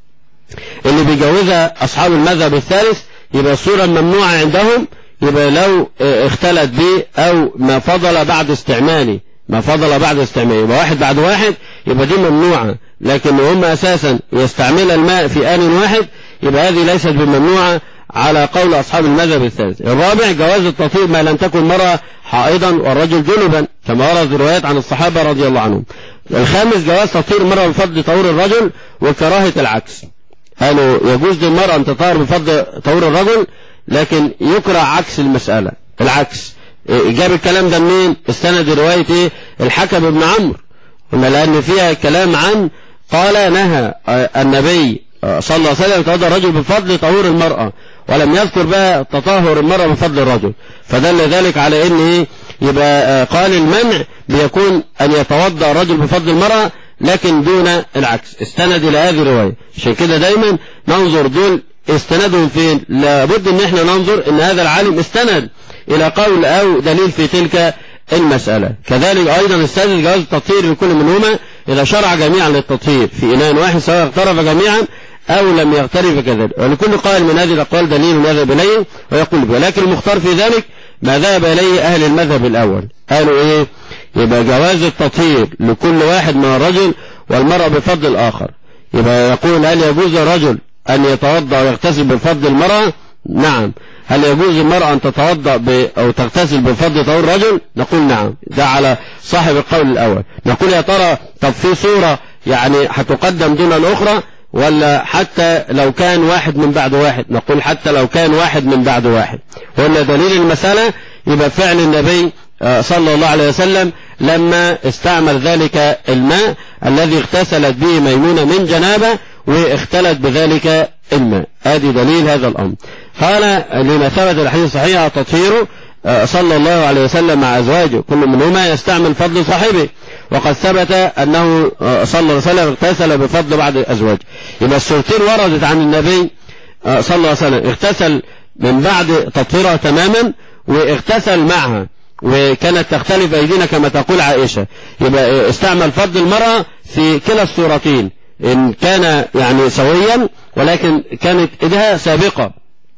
اللي بيجوزها أصحاب المذهب الثالث يبقى الصورة الممنوعة عندهم يبقى لو اختلت به أو ما فضل بعد استعماله ما فضل بعد استعماله يبقى واحد بعد واحد يبقى دي ممنوعة لكن هم أساسا يستعمل الماء في آن واحد يبقى هذه ليست بممنوعة على قول أصحاب المذهب الثالث الرابع جواز التطهير ما لم تكن مرة حائضا والرجل جنبا كما ورد روايات عن الصحابة رضي الله عنهم الخامس جواز تطهير المرأة بفضل طهور الرجل وكراهة العكس قالوا يجوز للمرأة أن تطهر بفضل طهور الرجل لكن يكره عكس المسألة العكس جاب الكلام ده منين استند رواية ايه الحكم بن عمرو قلنا لأن فيها كلام عن قال نهى النبي صلى الله عليه وسلم يتوضا الرجل بفضل طهور المرأة ولم يذكر بقى تطهر المرأة بفضل الرجل فدل ذلك على ان ايه يبقى قال المنع بيكون ان يتوضا الرجل بفضل المرأة لكن دون العكس استند الى هذه الرواية عشان كده دايما ننظر دول استندهم فين لابد ان احنا ننظر ان هذا العالم استند الى قول او دليل في تلك المسألة كذلك ايضا استند جواز التطهير لكل منهما اذا شرع جميعا للتطهير في اناء واحد سواء اقترف جميعا أو لم يغترف كذلك ولكل قائل من هذه الأقوال دليل يذهب إليه ويقول به ولكن المختار في ذلك ما ذهب إليه أهل المذهب الأول قالوا إيه يبقى جواز التطهير لكل واحد من الرجل والمرأة بفضل الآخر يبقى يقول هل يجوز الرجل أن يتوضأ ويغتسل بفضل المرأة نعم هل يجوز المرأة أن تتوضأ ب... أو تغتسل بفضل طهور الرجل نقول نعم ده على صاحب القول الأول نقول يا ترى طب في صورة يعني هتقدم دون الأخرى ولا حتى لو كان واحد من بعد واحد نقول حتى لو كان واحد من بعد واحد وإن دليل المسألة يبقى فعل النبي صلى الله عليه وسلم لما استعمل ذلك الماء الذي اغتسلت به ميمونة من جنابة واختلت بذلك الماء هذه دليل هذا الأمر قال لما ثبت الحديث الصحيح تطهيره صلى الله عليه وسلم مع أزواجه كل منهما يستعمل فضل صاحبه وقد ثبت أنه صلى الله عليه وسلم اغتسل بفضل بعض أزواجه يبقى الصورتين وردت عن النبي صلى الله عليه وسلم اغتسل من بعد تطهيرها تماما واغتسل معها وكانت تختلف أيدينا كما تقول عائشة يبقى استعمل فضل المرأة في كلا الصورتين إن كان يعني سويا ولكن كانت إيدها سابقة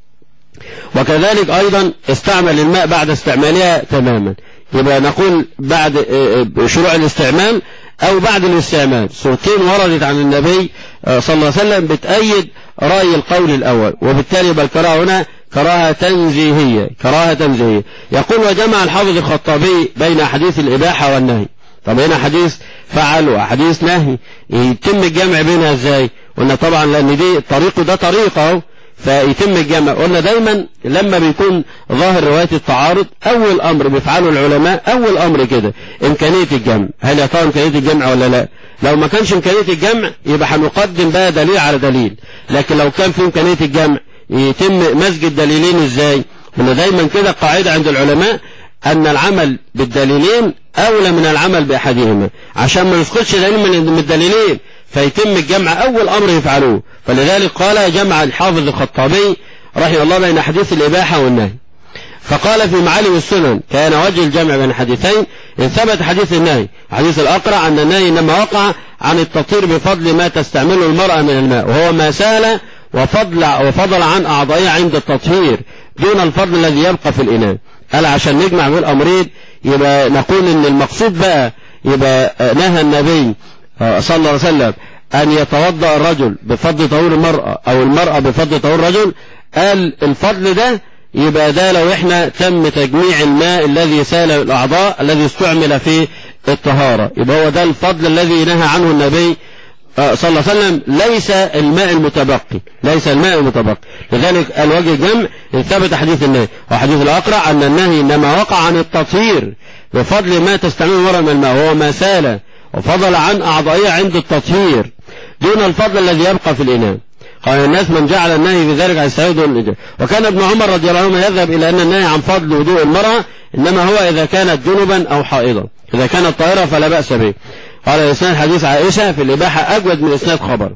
وكذلك أيضا استعمل الماء بعد استعمالها تماما يبقى نقول بعد شروع الاستعمال أو بعد الاستعمال صورتين وردت عن النبي صلى الله عليه وسلم بتأيد رأي القول الأول وبالتالي يبقى الكراهة هنا كراهة تنزيهية كراهة تنزيهية يقول وجمع الحافظ الخطابي بين حديث الإباحة والنهي طب هنا حديث فعل وحديث نهي يتم الجمع بينها ازاي قلنا طبعا لان دي طريقه ده طريقه فيتم الجمع قلنا دايما لما بيكون ظاهر رواية التعارض أول أمر بيفعله العلماء أول أمر كده إمكانية الجمع هل يا ترى إمكانية الجمع ولا لا لو ما كانش إمكانية الجمع يبقى هنقدم بقى دليل على دليل لكن لو كان في إمكانية الجمع يتم مزج الدليلين إزاي وإن دايما كده قاعدة عند العلماء أن العمل بالدليلين أولى من العمل بأحدهما عشان ما يسقطش دليل من الدليلين فيتم الجمع أول أمر يفعلوه فلذلك قال جمع الحافظ الخطابي رحمه الله بين حديث الإباحة والنهي فقال في معالم السنن كان وجه الجمع بين الحديثين إن ثبت حديث النهي حديث الأقرع أن النهي إنما وقع عن التطهير بفضل ما تستعمله المرأة من الماء وهو ما سال وفضل وفضل عن أعضائها عند التطهير دون الفضل الذي يبقى في الإناء قال عشان نجمع بين الأمرين يبقى نقول إن المقصود بقى يبقى نهى النبي صلى الله عليه وسلم أن يتوضأ الرجل بفضل طهور المرأة أو المرأة بفضل طهور الرجل قال الفضل ده يبقى ده لو احنا تم تجميع الماء الذي سال الأعضاء الذي استعمل في الطهارة يبقى هو ده الفضل الذي نهى عنه النبي صلى الله عليه وسلم ليس الماء المتبقي ليس الماء المتبقي لذلك الوجه الجمع ثبت حديث النهي وحديث الأقرع أن النهي إنما وقع عن التطهير بفضل ما تستعمله المرأة من الماء وهو ما سال وفضل عن أعضائها عند التطهير دون الفضل الذي يبقى في الإناء قال الناس من جعل النهي في ذلك على السعيد والإجابة وكان ابن عمر رضي الله عنه يذهب إلى أن النهي عن فضل وضوء المرأة إنما هو إذا كانت جنبا أو حائضا إذا كانت طائرة فلا بأس به قال إسناد حديث عائشة في الإباحة أجود من إسناد خبر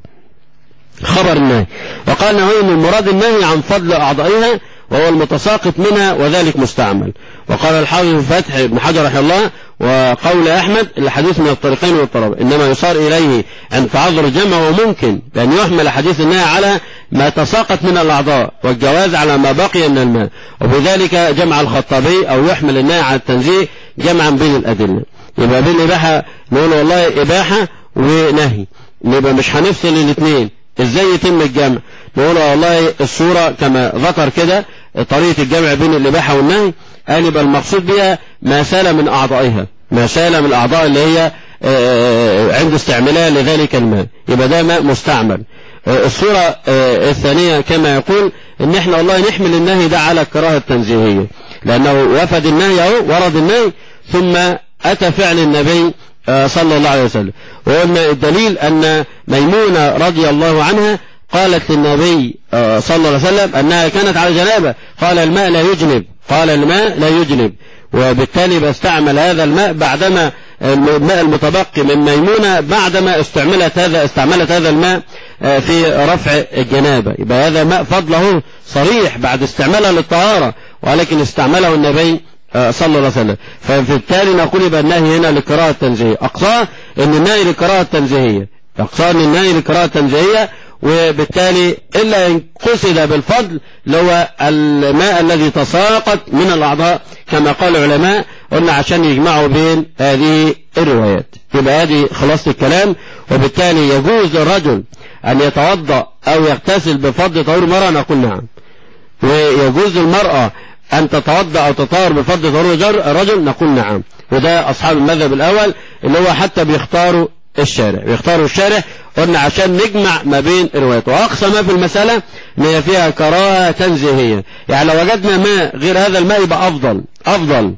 خبر النهي وقال نهي من مراد النهي عن فضل أعضائها وهو المتساقط منها وذلك مستعمل وقال الحافظ في فتح ابن حجر رحمه الله وقول أحمد الحديث من الطريقين والطرب إنما يصار إليه عند تعذر الجمع وممكن بأن يحمل حديث النهي على ما تساقط من الأعضاء والجواز على ما بقي من الماء وبذلك جمع الخطابي أو يحمل النهي على التنزيه جمعا بين الأدلة يبقى بين الإباحة نقول والله إباحة ونهي يبقى مش هنفصل الاثنين ازاي يتم الجمع نقول والله الصورة كما ذكر كده طريقة الجمع بين الإباحة والنهي قال يبقى المقصود بها ما سال من أعضائها ما سال من الأعضاء اللي هي عند استعمالها لذلك الماء يبقى ده ماء مستعمل الصورة الثانية كما يقول ان احنا والله نحمل النهي ده على الكراهة التنزيهية لأنه وفد النهي أهو ورد النهي ثم أتى فعل النبي صلى الله عليه وسلم وقلنا الدليل أن ميمونة رضي الله عنها قالت للنبي صلى الله عليه وسلم أنها كانت على جنابة قال الماء لا يجنب قال الماء لا يجنب وبالتالي بستعمل هذا الماء بعدما الماء المتبقي من ميمونة بعدما استعملت هذا استعملت هذا الماء في رفع الجنابة يبقى هذا ماء فضله صريح بعد استعمالها للطهارة ولكن استعمله النبي صلى الله عليه وسلم فبالتالي نقول يبقى النهي هنا للقراءة التنزيهية أقصاه أن النهي للقراءة التنزيهية أقصاه أن النهي للقراءة التنزيهية وبالتالي إلا إن قصد بالفضل لو الماء الذي تساقط من الأعضاء كما قال العلماء قلنا عشان يجمعوا بين هذه الروايات يبقى هذه خلاصة الكلام وبالتالي يجوز للرجل أن يتوضأ أو يغتسل بفضل طهور المرأة نقول نعم ويجوز للمرأة أن تتوضأ أو تطهر بفضل طهور الرجل نقول نعم وده أصحاب المذهب الأول اللي هو حتى بيختاروا الشارع بيختاروا الشارع قلنا عشان نجمع ما بين الروايات وأقصى ما في المسألة إن هي فيها كراهة تنزيهية يعني لو وجدنا ماء غير هذا الماء يبقى أفضل أفضل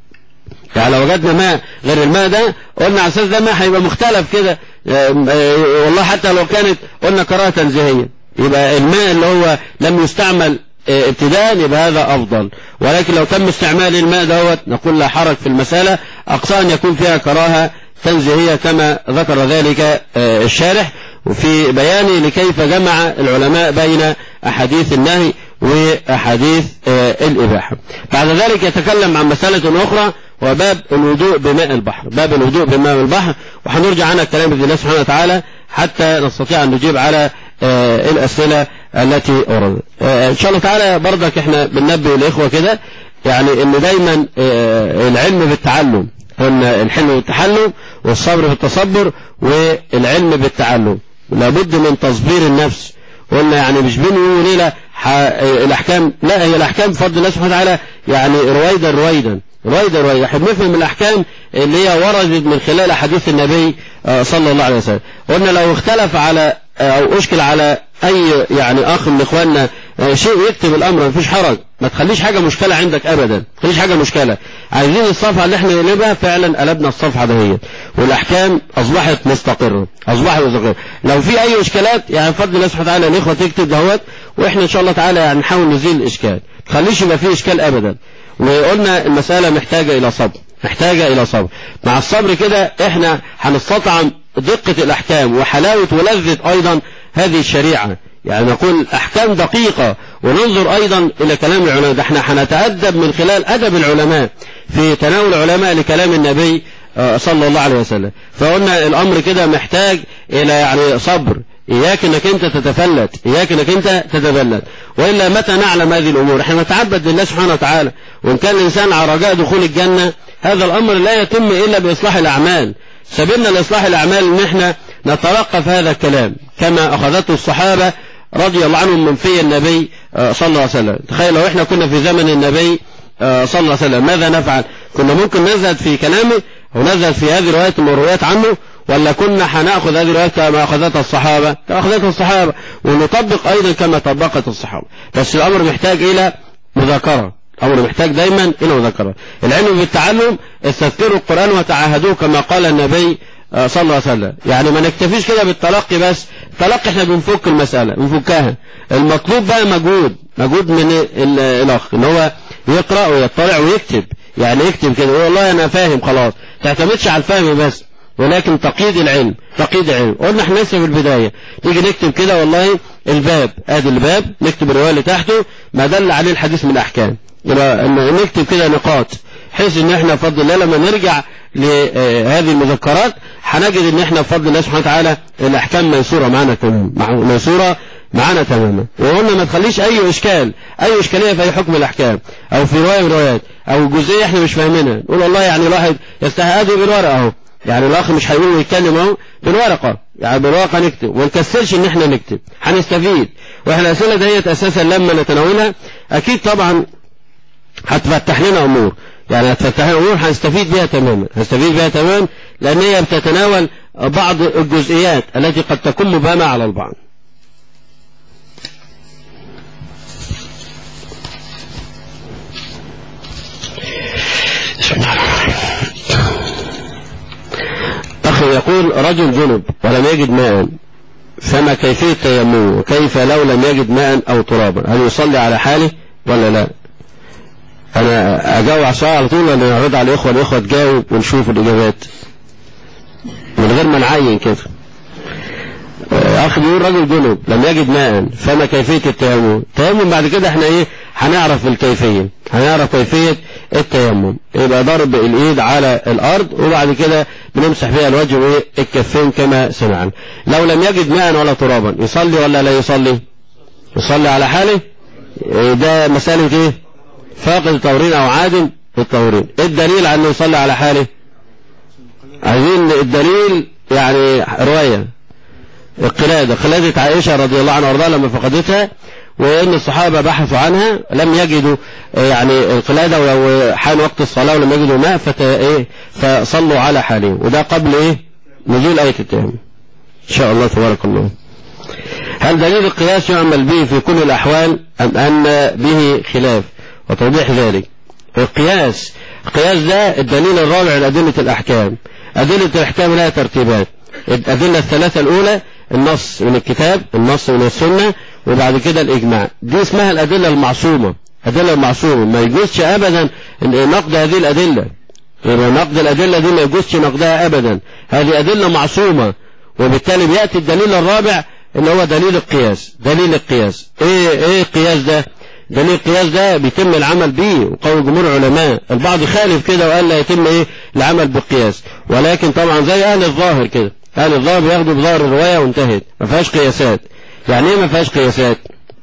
يعني لو وجدنا ماء غير الماء ده قلنا على أساس ده ماء هيبقى مختلف كده والله حتى لو كانت قلنا كراهة تنزيهية يبقى الماء اللي هو لم يستعمل ابتداء يبقى هذا أفضل ولكن لو تم استعمال الماء دوت نقول لا حرج في المسألة أقصى أن يكون فيها كراهة تنزيهية كما ذكر ذلك الشارح وفي بيان لكيف جمع العلماء بين أحاديث النهي وأحاديث الإباحة بعد ذلك يتكلم عن مسألة أخرى وباب الوضوء بماء البحر باب الوضوء بماء البحر وهنرجع عنها الكلام بإذن الله سبحانه وتعالى حتى نستطيع أن نجيب على الأسئلة التي أردت إن شاء الله تعالى برضك احنا بننبه الإخوة كده يعني ان دايما العلم بالتعلم قلنا الحلم بالتحلم والصبر بالتصبر والعلم بالتعلم لابد من تصبير النفس قلنا يعني مش بنقول ليلة الأحكام لا هي الأحكام بفضل الله سبحانه وتعالى يعني رويدا رويدا رويدا رويدا احنا بنفهم الأحكام اللي هي وردت من خلال حديث النبي صلى الله عليه وسلم قلنا لو اختلف على أو أشكل على أي يعني أخ من إخواننا شيء يكتب الأمر مفيش حرج ما تخليش حاجة مشكلة عندك أبدا ما تخليش حاجة مشكلة عايزين الصفحة اللي احنا نقلبها فعلا قلبنا الصفحة دهيت والأحكام أصبحت مستقرة أصبحت مستقرة لو في أي إشكالات يعني بفضل الله سبحانه وتعالى الإخوة تكتب دهوت واحنا ان شاء الله تعالى يعني نحاول نزيل الاشكال تخليش يبقى فيه اشكال ابدا وقلنا المسألة محتاجة الى صبر محتاجة الى صبر مع الصبر كده احنا هنستطعم دقة الاحكام وحلاوة ولذة ايضا هذه الشريعة يعني نقول احكام دقيقة وننظر ايضا الى كلام العلماء ده احنا هنتأدب من خلال ادب العلماء في تناول العلماء لكلام النبي صلى الله عليه وسلم فقلنا الامر كده محتاج الى يعني صبر اياك انك انت تتفلت اياك انك انت تتفلت والا متى نعلم هذه الامور احنا نتعبد لله سبحانه وتعالى وان كان الانسان على رجاء دخول الجنه هذا الامر لا يتم الا باصلاح الاعمال سبيلنا لاصلاح الاعمال ان احنا نتلقف هذا الكلام كما اخذته الصحابه رضي الله عنهم من في النبي صلى الله عليه وسلم تخيل لو احنا كنا في زمن النبي صلى الله عليه وسلم ماذا نفعل كنا ممكن نزهد في كلامه ونزهد في هذه الرواية المرويات عنه ولا كنا هناخذ هذه الروايات كما اخذتها الصحابة كما اخذتها الصحابة ونطبق ايضا كما طبقت الصحابة بس الامر محتاج الى مذاكرة الامر محتاج دايما الى مذاكرة العلم بالتعلم استذكروا القرآن وتعاهدوه كما قال النبي صلى الله عليه وسلم يعني ما نكتفيش كده بالتلقي بس التلقي احنا بنفك المسألة بنفكها المطلوب بقى مجهود مجهود من الاخ ان هو يقرأ ويطلع ويكتب يعني يكتب كده يقول والله انا فاهم خلاص تعتمدش على الفهم بس ولكن تقييد العلم تقييد العلم قلنا احنا لسه في البداية نيجي نكتب كده والله الباب ادي الباب نكتب الرواية اللي تحته ما دل عليه الحديث من الاحكام يبقى نكتب كده نقاط بحيث ان احنا بفضل الله لما نرجع لهذه المذكرات هنجد ان احنا بفضل الله سبحانه وتعالى الاحكام ميسورة معانا تماما ميسورة معانا تماما وقلنا ما تخليش اي اشكال اي اشكاليه في اي حكم الاحكام او في روايه من الروايات او جزئيه احنا مش فاهمينها نقول والله يعني الواحد يستهادي بالورقه اهو يعني الاخ مش هيقول يتكلم اهو بالورقه يعني بالورقه نكتب وما نكسلش ان احنا نكتب هنستفيد واحنا الاسئله ديت اساسا لما نتناولها اكيد طبعا هتفتح لنا امور يعني هتفتح لنا امور هنستفيد بها تماما هنستفيد بها تماما لان هي بتتناول بعض الجزئيات التي قد تكون مبهمه على البعض أخي يقول رجل جنب ولم يجد ماء فما كيفية تيممه وكيف لو لم يجد ماء أو ترابا هل يصلي على حاله ولا لا أنا أجاوب على السؤال على طول ولا نعرض على الإخوة الإخوة تجاوب ونشوف الإجابات من غير ما نعين كده أخ بيقول رجل جنب لم يجد ماء فما كيفية التيمم التيمم بعد كده احنا ايه هنعرف الكيفية هنعرف كيفية التيمم يبقى ضرب الايد على الارض وبعد كده بنمسح بها الوجه والكفين كما سمعنا لو لم يجد ماء ولا ترابا يصلي ولا لا يصلي يصلي على حاله ده مسألة ايه فاقد التورين او عادم التورين ايه الدليل على انه يصلي على حاله عايزين الدليل يعني رواية القلادة قلادة عائشة رضي الله عنها وارضاها لما فقدتها وان الصحابة بحثوا عنها لم يجدوا يعني القلادة ولو حان وقت الصلاة ولم يجدوا ماء فت ايه فصلوا على حالهم وده قبل ايه نزول آية التهم ان شاء الله تبارك الله هل دليل القياس يعمل به في كل الأحوال أم أن به خلاف وتوضيح ذلك القياس القياس ده الدليل الرابع لأدلة الأحكام أدلة الأحكام لها ترتيبات الأدلة الثلاثة الأولى النص من الكتاب النص من السنة وبعد كده الإجماع دي اسمها الأدلة المعصومة أدلة المعصومة ما يجوزش أبدا نقد هذه الأدلة نقد الأدلة دي ما يجوزش نقدها أبدا هذه أدلة معصومة وبالتالي بيأتي الدليل الرابع اللي هو دليل القياس دليل القياس ايه ايه القياس ده دليل القياس ده بيتم العمل به وقول جمهور العلماء البعض خالف كده وقال لا يتم ايه العمل بالقياس ولكن طبعا زي اهل الظاهر كده اهل الظاهر بياخدوا بظاهر الرواية وانتهت ما فيهاش قياسات يعني ايه ما فيهاش قياسات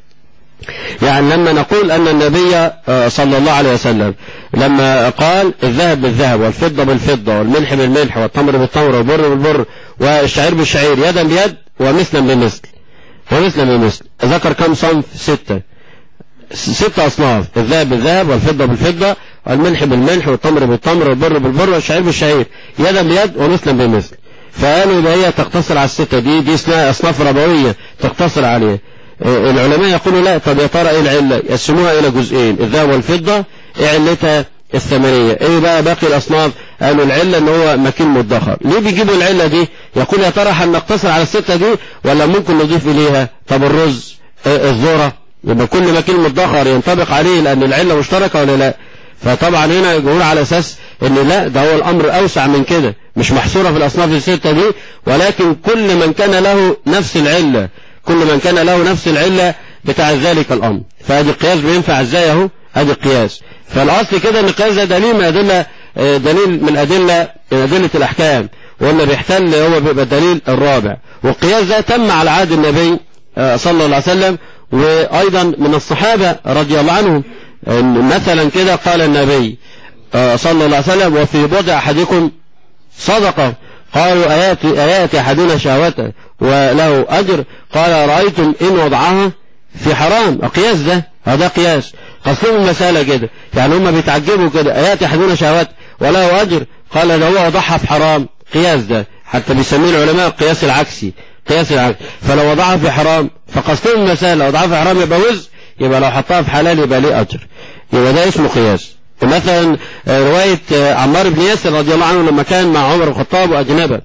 يعني لما نقول أن النبي صلى الله عليه وسلم لما قال الذهب بالذهب والفضة بالفضة والملح بالملح والتمر بالتمر والبر بالبر والشعير بالشعير يدا بيد ومثلا بمثل ومثلا بمثل ذكر كم صنف ستة ستة أصناف الذهب بالذهب والفضة بالفضة والملح بالملح والتمر بالتمر والبر بالبر والشعير بالشعير يدا بيد ومثلا بمثل فقالوا ده هي تقتصر على الستة دي دي اسمها أصناف ربوية تقتصر عليها العلماء يقولوا لا طب يا ترى ايه العلة يقسموها الى جزئين الذهب والفضة ايه علتها الثمنية ايه بقى باقي الاصناف قالوا العلة ان هو مكين مدخر ليه بيجيبوا العلة دي يقول يا ترى هل نقتصر على الستة دي ولا ممكن نضيف اليها طب الرز الذرة يبقى كل ما كلمة ذكر ينطبق عليه لأن العلة مشتركة ولا لا فطبعا هنا يقول على أساس ان لا ده هو الأمر أوسع من كده مش محصورة في الأصناف الستة دي ولكن كل من كان له نفس العلة كل من كان له نفس العلة بتاع ذلك الأمر فهذا القياس بينفع ازاي اهو هذا القياس فالأصل كده ان القياس ده دليل من أدلة دليل من أدلة من أدلة الأحكام وأن بيحتل هو بيبقى الدليل الرابع والقياس ده تم على عهد النبي صلى الله عليه وسلم وأيضا من الصحابة رضي الله عنهم مثلا كده قال النبي صلى الله عليه وسلم وفي بضع أحدكم صدقة قالوا آيات آيات أحدنا شهوته وله أجر قال رأيتم إن وضعها في حرام قياس ده هذا قياس قصدهم المسألة كده يعني هم بيتعجبوا كده آيات أحدنا شهوته وله أجر قال ده هو وضعها في حرام قياس ده حتى بيسميه العلماء القياس العكسي قياس العكسي فلو وضعها في حرام فقصدهم المسألة لو وضعها في حرام يبقى وزر يبقى لو حطها في حلال يبقى ليه أجر يبقى ده اسمه قياس مثلا رواية عمار بن ياسر رضي الله عنه لما كان مع عمر بن الخطاب وأجنبا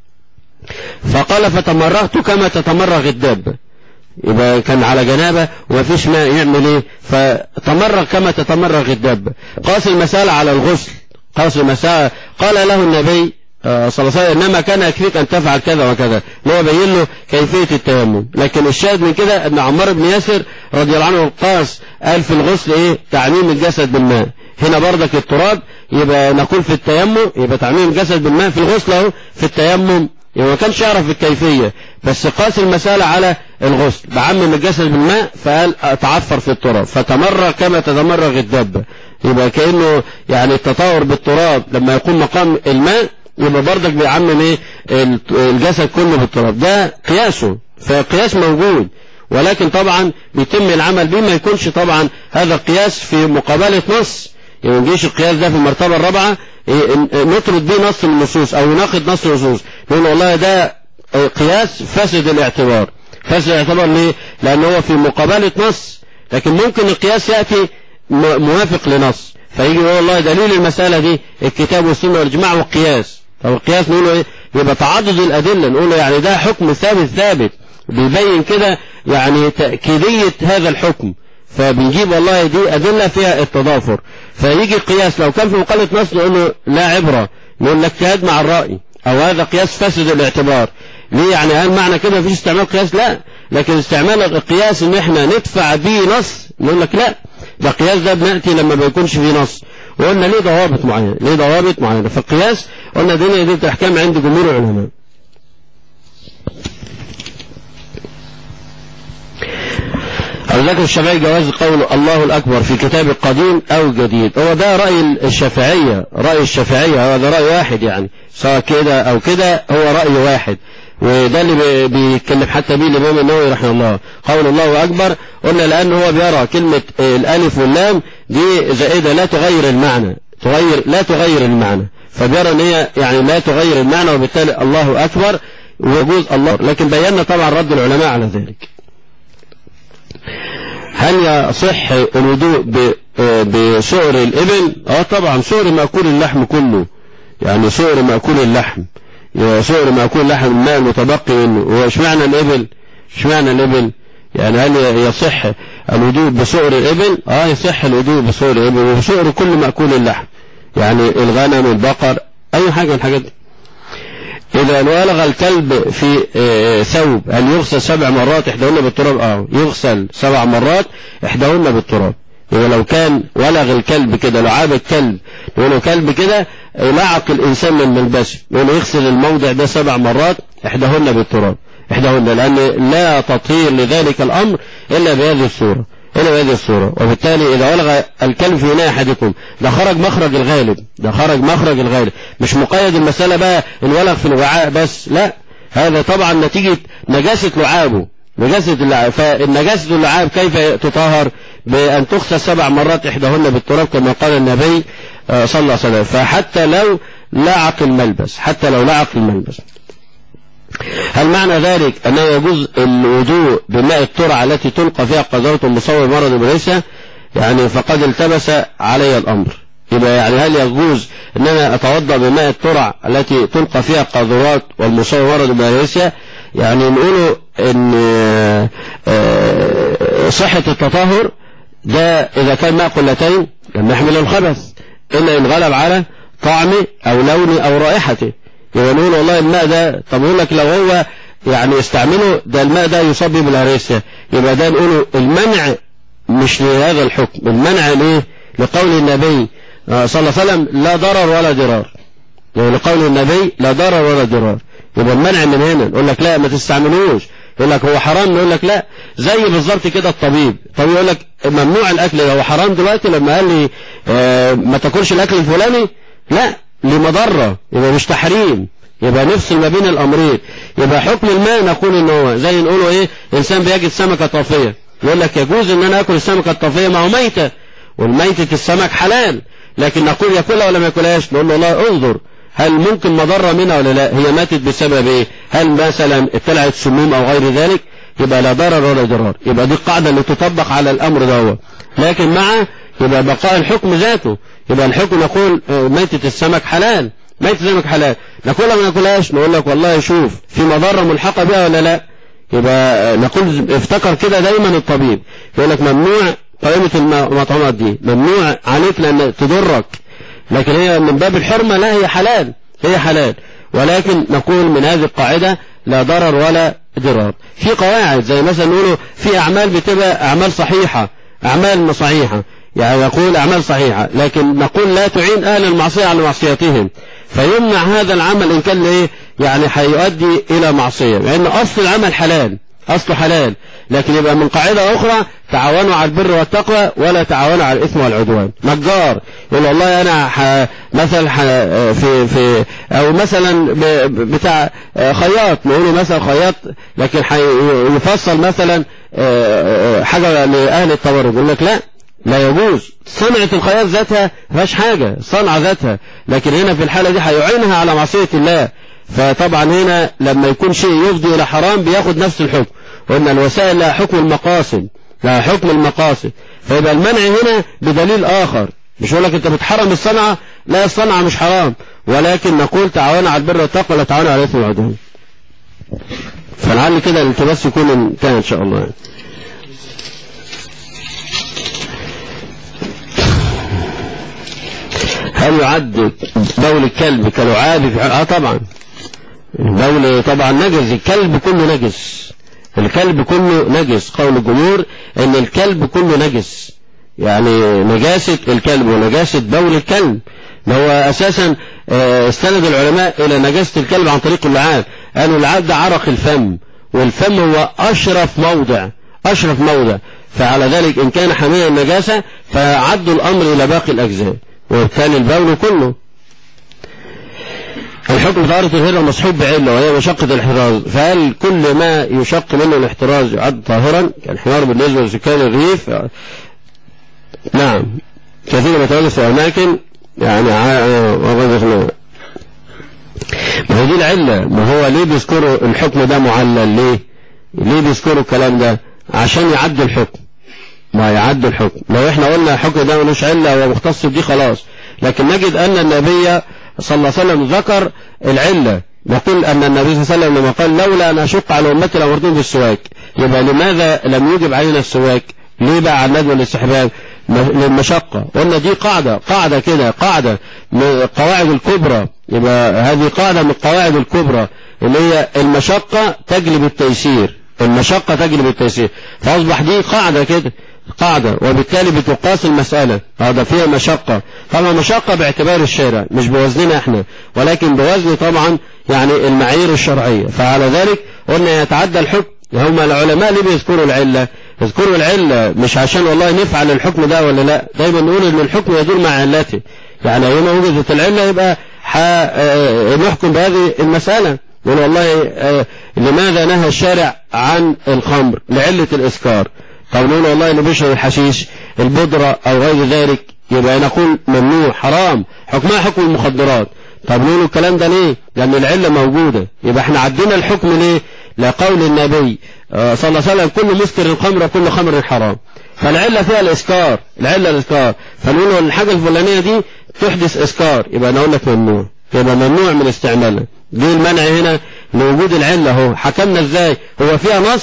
فقال فتمرغت كما تتمرغ الدابة يبقى كان على جنابة وما فيش ماء يعمل ايه فتمرغ كما تتمرغ الدابة قاس المسألة على الغسل قاس المسألة قال له النبي صلى الله عليه وسلم انما كان يكفيك ان تفعل كذا وكذا اللي هو بين له كيفيه التيمم لكن الشاهد من كده ان عمار بن ياسر رضي الله عنه قاس قال في الغسل ايه تعميم الجسد بالماء هنا بردك التراب يبقى نقول في التيمم يبقى تعميم الجسد بالماء في الغسل اهو في التيمم يبقى ما كانش يعرف الكيفيه بس قاس المساله على الغسل بعمم الجسد بالماء فقال اتعفر في التراب فتمرغ كما تتمرغ الدابه يبقى كانه يعني التطور بالتراب لما يكون مقام الماء يبقى بردك بيعمم ايه الجسد كله بالتراب ده قياسه فقياس موجود ولكن طبعا بيتم العمل به ما يكونش طبعا هذا القياس في مقابلة نص يعني ما يجيش القياس ده في المرتبة الرابعة نطرد به نص النصوص او ناخد نص النصوص نقول والله ده قياس فاسد الاعتبار فاسد الاعتبار ليه لان هو في مقابلة نص لكن ممكن القياس يأتي موافق لنص فيجي يقول والله دليل المسألة دي الكتاب والسنة والإجماع والقياس طب القياس نقوله ايه يبقى تعدد الأدلة نقوله يعني ده حكم ثابت ثابت بيبين كده يعني تأكيدية هذا الحكم فبنجيب والله دي أدلة فيها التضافر فيجي القياس لو كان في مقالة نص نقول له لا عبرة نقول لك اجتهاد مع الرأي أو هذا قياس فاسد الاعتبار ليه يعني هل معنى كده مفيش استعمال قياس لا لكن استعمال القياس ان احنا ندفع به نص نقول لك لا ده قياس ده بنأتي لما ما يكونش فيه نص وقلنا ليه ضوابط معينة ليه ضوابط معينة فالقياس قلنا دي دي احكام عند جمهور العلماء ذكر الشافعي جواز قول الله الأكبر في كتاب قديم أو جديد هو ده رأي الشافعية رأي الشافعية هذا رأي واحد يعني سواء كده أو كده هو رأي واحد وده اللي بيتكلم حتى بيه الإمام النووي رحمه الله قول الله أكبر قلنا لأن هو بيرى كلمة الألف واللام دي زائدة لا تغير المعنى تغير لا تغير المعنى فبيرى ان هي يعني لا تغير المعنى وبالتالي الله أكبر ويجوز الله لكن بينا طبعا رد العلماء على ذلك هل يصح الوضوء بسعر الإبل اه طبعا سعر مأكول اللحم كله يعني سعر مأكول اللحم سعر مأكول اللحم الماء المتبقي منه وش معنى الإبل ايش معنى الإبل يعني هل يصح الوضوء بسعر الإبل اه يصح الوضوء بسعر الإبل وبسعر كل مأكول اللحم يعني الغنم البقر أي حاجة من الحاجات دي إذا ولغ الكلب في ثوب هل يغسل سبع مرات إحداهن بالتراب اه يغسل سبع مرات إحداهن بالتراب يبقى لو كان ولغ الكلب كده لعاب الكلب يقول كلب كده لعق الإنسان من ملبسه يقول يغسل الموضع ده سبع مرات إحداهن بالتراب إحداهن لأن لا تطهير لذلك الأمر إلا بهذه الصورة إلا بهذه الصورة وبالتالي إذا ولغ الكلب في إناء أحدكم ده خرج مخرج الغالب ده خرج مخرج الغالب مش مقيد المسألة بقى إن ولغ في الوعاء بس لا هذا طبعا نتيجة نجاسة لعابه نجاسة اللعاب فالنجاسة اللعاب كيف تطهر بأن تغسل سبع مرات إحداهن بالتراب كما قال النبي صلى الله عليه وسلم فحتى لو لعق الملبس حتى لو لعق الملبس هل معنى ذلك أنه يجوز الوضوء بماء الترعة التي تلقى فيها قذرة مصور مرض وليس يعني فقد التبس علي الأمر يبقى يعني هل يجوز أن أنا أتوضأ بماء الترع التي تلقى فيها قاذورات والمصور مرض وليس يعني نقوله ان صحة التطهر ده إذا كان ماء قلتين لم يحمل الخبث إلا إن غلب على طعمه أو لونه أو رائحته يبقى نقول والله الماء ده طب يقول لك لو هو يعني استعمله ده الماء ده يصاب بالهريسة يبقى ده نقوله المنع مش لهذا الحكم المنع ليه لقول النبي صلى الله عليه وسلم لا ضرر ولا ضرار يعني لقول النبي لا ضرر ولا ضرار يبقى المنع من هنا نقول لك لا ما تستعملوش يقول لك هو حرام نقول لك لا زي بالظبط كده الطبيب الطبيب يقول لك ممنوع الاكل هو حرام دلوقتي لما قال لي آه ما تاكلش الاكل الفلاني لا لمضره يبقى مش تحريم يبقى نفصل ما بين الامرين يبقى حكم الماء نقول ان هو زي نقوله ايه انسان بيجد سمكه طافيه يقول لك يجوز ان انا اكل السمكه الطافيه ما هو ميته والميتة السمك حلال لكن نقول ياكلها ولا ما ياكلهاش نقول له والله انظر هل ممكن مضرة منها ولا لا هي ماتت بسبب ايه هل مثلا طلعت سموم او غير ذلك يبقى لا ضرر ولا ضرار يبقى دي القاعدة اللي تطبق على الامر ده لكن مع يبقى بقاء الحكم ذاته يبقى الحكم نقول ميتة السمك حلال ميتة السمك حلال ناكلها ما ناكلهاش نقول لك والله شوف في مضرة ملحقة بها ولا لا يبقى نقول افتكر كده دايما الطبيب يقول لك ممنوع قائمة المطعومات دي ممنوع عليك لأن تضرك لكن هي من باب الحرمة لا هي حلال هي حلال ولكن نقول من هذه القاعدة لا ضرر ولا ضرار في قواعد زي مثلا نقوله في أعمال بتبقى أعمال صحيحة أعمال صحيحة يعني نقول أعمال صحيحة لكن نقول لا تعين أهل المعصية على معصيتهم فيمنع هذا العمل إن كان إيه يعني هيؤدي إلى معصية لأن أصل العمل حلال أصله حلال لكن يبقى من قاعدة أخرى تعاونوا على البر والتقوى ولا تعاونوا على الإثم والعدوان نجار يقول والله أنا ح... مثلا ح... في في أو مثلا ب... بتاع خياط نقول مثلا خياط لكن ح... يفصل مثلا حاجة لأهل التبرج يقول لك لا لا يجوز صنعة الخياط ذاتها فيهاش حاجة صنعة ذاتها لكن هنا في الحالة دي هيعينها على معصية الله فطبعا هنا لما يكون شيء يفضي إلى حرام بياخد نفس الحكم وإن الوسائل لها حكم المقاصد لها حكم المقاصد فيبقى المنع هنا بدليل آخر مش يقول لك أنت بتحرم الصنعة لا الصنعة مش حرام ولكن نقول تعاونوا على البر والتقوى ولا تعاونوا على الإثم والعدوان فلعل كده الالتباس يكون انتهى إن شاء الله هل يعد بول الكلب كلعاب في اه طبعا البول طبعا نجس الكلب كله نجس الكلب كله نجس قول الجمهور ان الكلب كله نجس يعني نجاسة الكلب ونجاسة بول الكلب ما هو اساسا استند العلماء الى نجاسة الكلب عن طريق اللعاب قالوا اللعاب ده عرق الفم والفم هو اشرف موضع اشرف موضع فعلى ذلك ان كان حاملا النجاسة فعدوا الامر الى باقي الاجزاء وبالتالي البول كله الحكم طهارة الهرة مصحوب بعلة وهي مشقة الاحتراز فهل كل ما يشق منه الاحتراز يعد طاهرا كالحمار بالنسبة لسكان الريف نعم كثير ما يتواجد في أماكن يعني ما هو دي العلة ما هو ليه بيذكروا الحكم ده معلل ليه ليه بيذكروا الكلام ده عشان يعدوا الحكم ما يعدوا الحكم لو احنا قلنا الحكم ده ملوش علة ومختص بدي خلاص لكن نجد أن النبي صلى الله عليه وسلم ذكر العلة نقول أن النبي صلى الله عليه وسلم لما قال لولا أن أشق على أمتي لأمرتهم بالسواك يبقى لماذا لم يجب علينا السواك ليه بقى على الندوة الاستحباب للمشقة قلنا دي قاعدة قاعدة كده قاعدة من القواعد الكبرى يبقى هذه قاعدة من القواعد الكبرى اللي هي المشقة تجلب التيسير المشقة تجلب التيسير فأصبح دي قاعدة كده قاعدة وبالتالي بتقاس المسألة هذا فيها مشقة طبعا مشقة باعتبار الشارع مش بوزننا احنا ولكن بوزن طبعا يعني المعايير الشرعية فعلى ذلك قلنا يتعدى الحكم هم العلماء ليه بيذكروا العلة يذكروا العلة مش عشان والله نفعل الحكم ده ولا لا دايما نقول ان الحكم يدور مع علته يعني يوم وجدت العلة يبقى نحكم بهذه المسألة نقول والله لماذا نهى الشارع عن الخمر لعلة الإسكار طب نقول والله اللي بيشرب الحشيش البودرة أو غير ذلك يبقى نقول ممنوع حرام حكمها حكم المخدرات طب نقول الكلام ده ليه لأن العلة موجودة يبقى احنا عدينا الحكم ليه لقول النبي صلى الله عليه وسلم كل مسكر الخمر وكل خمر حرام فالعلة فيها الإسكار العلة الإسكار فنقول الحاجة الفلانية دي تحدث إسكار يبقى نقول لك ممنوع يبقى ممنوع من استعمالها دي المنع هنا لوجود العلة هو حكمنا ازاي هو فيها نص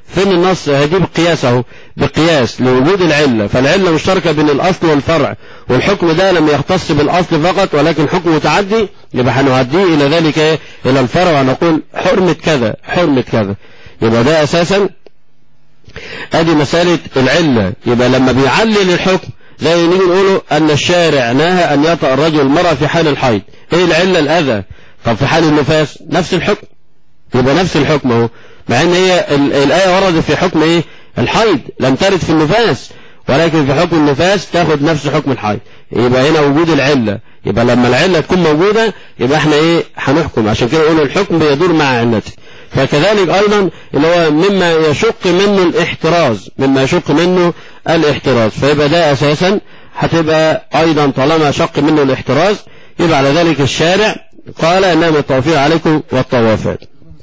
فين النص هدي بقياس اهو بقياس لوجود العلة فالعلة مشتركة بين الأصل والفرع والحكم ده لم يختص بالأصل فقط ولكن حكم متعدي يبقى هنعديه إلى ذلك إيه؟ إلى الفرع ونقول حرمة كذا حرمة كذا يبقى ده أساسا ادي مسألة العلة يبقى لما بيعلل الحكم زي نيجي نقوله ان الشارع نهى ان يطأ الرجل المرأة في حال الحيض ايه العلة الاذى طب في حال النفاس نفس الحكم يبقى نفس الحكم اهو مع ان هي ال- الآية وردت في حكم ايه الحيض لم ترد في النفاس ولكن في حكم النفاس تاخد نفس حكم الحيض يبقى هنا وجود العلة يبقى لما العلة تكون موجودة يبقى احنا ايه هنحكم عشان كده نقول الحكم بيدور مع علته فكذلك ايضا اللي هو مما يشق منه الاحتراز مما يشق منه الاحتراز فيبقى ده اساسا هتبقى ايضا طالما شق منه الاحتراز يبقى على ذلك الشارع قال انما التوفيق عليكم والطوافات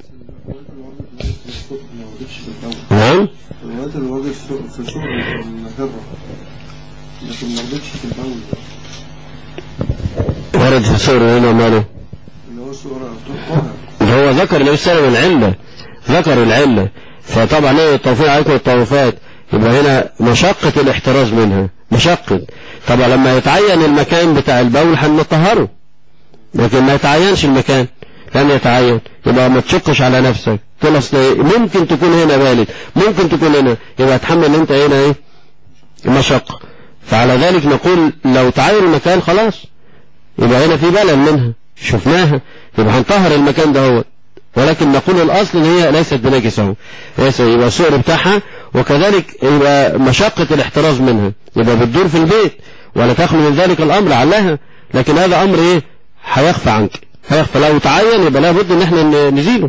نعم الروايات اللي وردت في في سورة الهرة لكن ما وردتش في البول ورد في سورة هنا ماله اللي هو سورة طه هو ذكر النبي صلى الله عليه وسلم العلة ذكر العلة فطبعا ايه التوفيق عليكم الطوافات يبقى هنا مشقة الاحتراز منها مشقة طبعا لما يتعين المكان بتاع البول هنطهره لكن ما يتعينش المكان لم يتعين يبقى ما تشقش على نفسك تقول اصل إيه؟ ممكن تكون هنا بالد ممكن تكون هنا يبقى تحمل انت هنا ايه مشقة فعلى ذلك نقول لو تعين المكان خلاص يبقى هنا في بلل منها شفناها يبقى هنطهر المكان ده هو ولكن نقول الأصل إن هي ليست بنجس اهو ليس يبقى السؤر بتاعها وكذلك يبقى مشقة الاحتراز منها يبقى بتدور في البيت ولا تخلو من ذلك الأمر علها لكن هذا أمر إيه هيخفى عنك هيخفى لو تعين يبقى لابد إن احنا ن- نزيله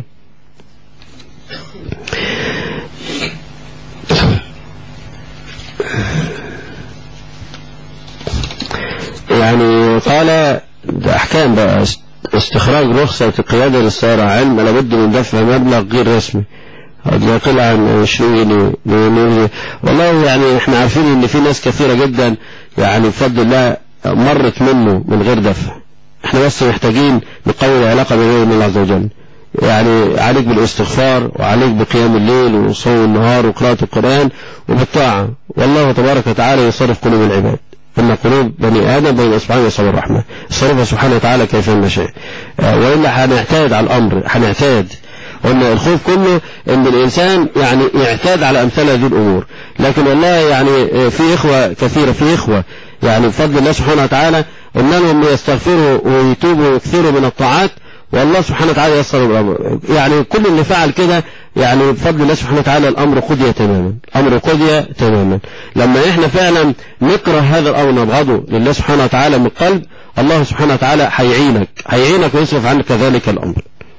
يعني قال ده أحكام بقى است- استخراج رخصة قيادة للسيارة علم لابد من دفع مبلغ غير رسمي قد يقل عن 20 جنيه جنيه. والله يعني احنا عارفين ان في ناس كثيرة جدا يعني بفضل الله مرت منه من غير دفع احنا بس محتاجين نقوي العلاقة بيننا وبين الله عز وجل يعني عليك بالاستغفار وعليك بقيام الليل وصوم النهار وقراءة القرآن وبالطاعة والله تبارك وتعالى يصرف قلوب العباد إن قلوب بني آدم بين إصبعين يصور الرحمة صرفها سبحانه وتعالى كيف يشاء آه، وإلا هنعتاد على الأمر هنعتاد قلنا الخوف كله ان الانسان يعني يعتاد على امثال هذه الامور لكن والله يعني آه، في اخوة كثيرة في اخوة يعني بفضل الله سبحانه وتعالى انهم يستغفروا ويتوبوا ويكثروا من الطاعات والله سبحانه وتعالى يسر الامر يعني كل اللي فعل كده يعني بفضل الله سبحانه وتعالى الامر قضي تماما الامر قضي تماما لما احنا فعلا نكره هذا الامر نبغضه لله سبحانه وتعالى من قلب الله سبحانه وتعالى هيعينك هيعينك ويصرف عنك ذلك الامر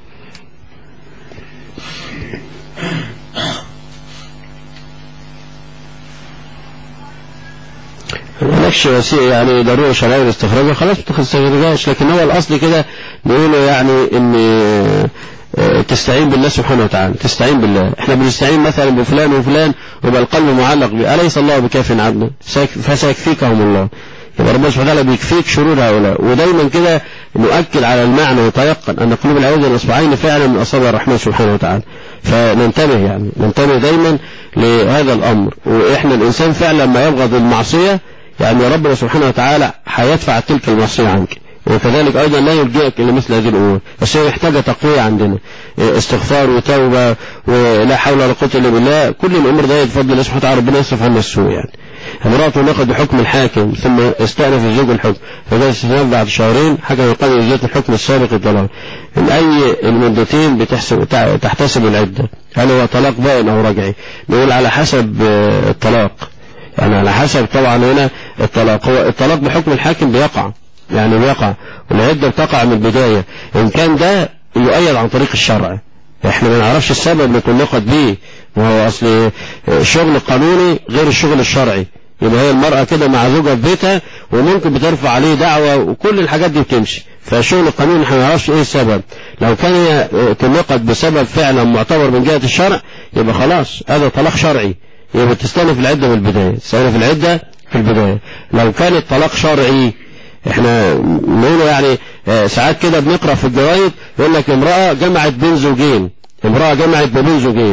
مالكش وسيله يعني ضروري شرعي استخراجها خلاص ما تستخرجهاش لكن هو الاصل كده بيقولوا يعني ان آه، تستعين بالله سبحانه وتعالى تستعين بالله احنا بنستعين مثلا بفلان وفلان ويبقى القلب معلق به اليس الله بكاف عبده سيك- فسيكفيكهم الله يبقى ربنا سبحانه وتعالى بيكفيك شرور هؤلاء ودايما كده نؤكد على المعنى وتيقن ان قلوب العباد الاصبعين فعلا من اصابع الرحمن سبحانه وتعالى فننتبه يعني ننتبه دايما لهذا الامر واحنا الانسان فعلا ما يبغض المعصيه يعني ربنا سبحانه وتعالى هيدفع تلك المعصيه عنك وكذلك ايضا لا يلجئك الى مثل هذه الامور بس هي محتاجه تقويه عندنا إيه، استغفار وتوبه ولا حول ولا قوه الا بالله كل الامور دي بفضل الله سبحانه وتعالى ربنا يصرف عنا السوء يعني امرأة ناخذ بحكم الحاكم ثم استأنف الزوج الحكم فجاء استئناف بعد شهرين حكم يقدم زوجة الحكم السابق الطلاق من أي المدتين بتحسب تع- تحتسب العدة هل هو طلاق بائن أو رجعي نقول على حسب آه، الطلاق يعني على حسب طبعا هنا الطلاق هو الطلاق بحكم الحاكم بيقع يعني بيقع والعدة بتقع من البداية إن كان ده يؤيد عن طريق الشرع احنا ما نعرفش السبب نكون نقد بيه وهو اصل الشغل القانوني غير الشغل الشرعي يبقى هي المرأة كده مع زوجها في بيتها وممكن بترفع عليه دعوة وكل الحاجات دي بتمشي فالشغل القانوني احنا ما نعرفش ايه السبب لو كان هي تنقد بسبب فعلا معتبر من جهة الشرع يبقى خلاص هذا طلاق شرعي يبقى تستأنف العدة من البداية تستأنف العدة في البداية لو كان الطلاق شرعي احنا نقول يعني آه، ساعات كده بنقرا في الجرايد يقول لك امراه جمعت بين زوجين امراه جمعت ما بين زوجين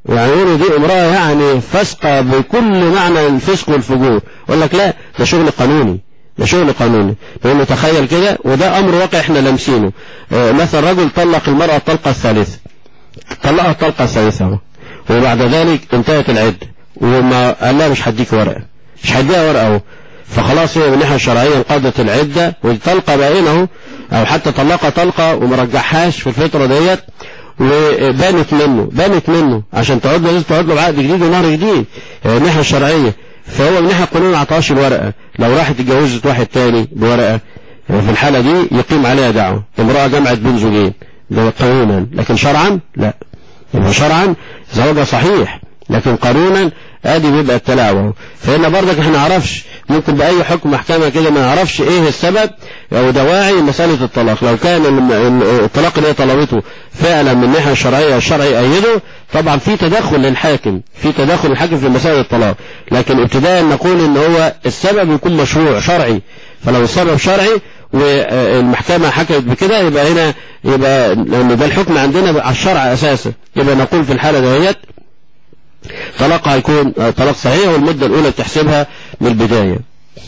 يعني يقولوا دي امرأة يعني فاسقة بكل معنى الفسق والفجور يقول لك لا ده شغل قانوني ده شغل قانوني لأنه تخيل كده وده أمر واقع احنا لامسينه اه مثلا رجل طلق المرأة الطلقة الثالثة طلقها الطلقة الثالثة اهو وبعد ذلك انتهت العدة وما قال لها مش هديك ورقة مش هديها ورقة اهو فخلاص هي من الناحية الشرعية انقضت العدة والطلقة باينة اهو او حتى طلقها طلقة وما رجعهاش في الفترة ديت وبانت منه بانت منه عشان تعود له لازم تعود له بعقد جديد ونهر جديد من الناحية الشرعية فهو من الناحية القانونية ما عطاش الورقة لو راحت اتجوزت واحد تاني بورقة في الحالة دي يقيم عليها دعوة امرأة جمعت بين زوجين ده قانونا لكن شرعا لا يبقى شرعا زواجها صحيح لكن قانونا ادي بيبقى التلاعب فهنا برضك احنا نعرفش ممكن باي حكم محكمة كده ما نعرفش ايه السبب او دواعي مسألة الطلاق لو كان الطلاق اللي هي طلبته فعلا من الناحية الشرعية الشرعي يأيده طبعا في تدخل للحاكم في تدخل الحاكم في مسائل الطلاق لكن ابتداء نقول ان هو السبب يكون مشروع شرعي فلو السبب شرعي والمحكمة حكمت بكده يبقى هنا يبقى لأن ده الحكم عندنا على الشرع أساسا يبقى نقول في الحالة دهيت طلاقها هيكون طلاق صحيح والمدة الأولى بتحسبها من البداية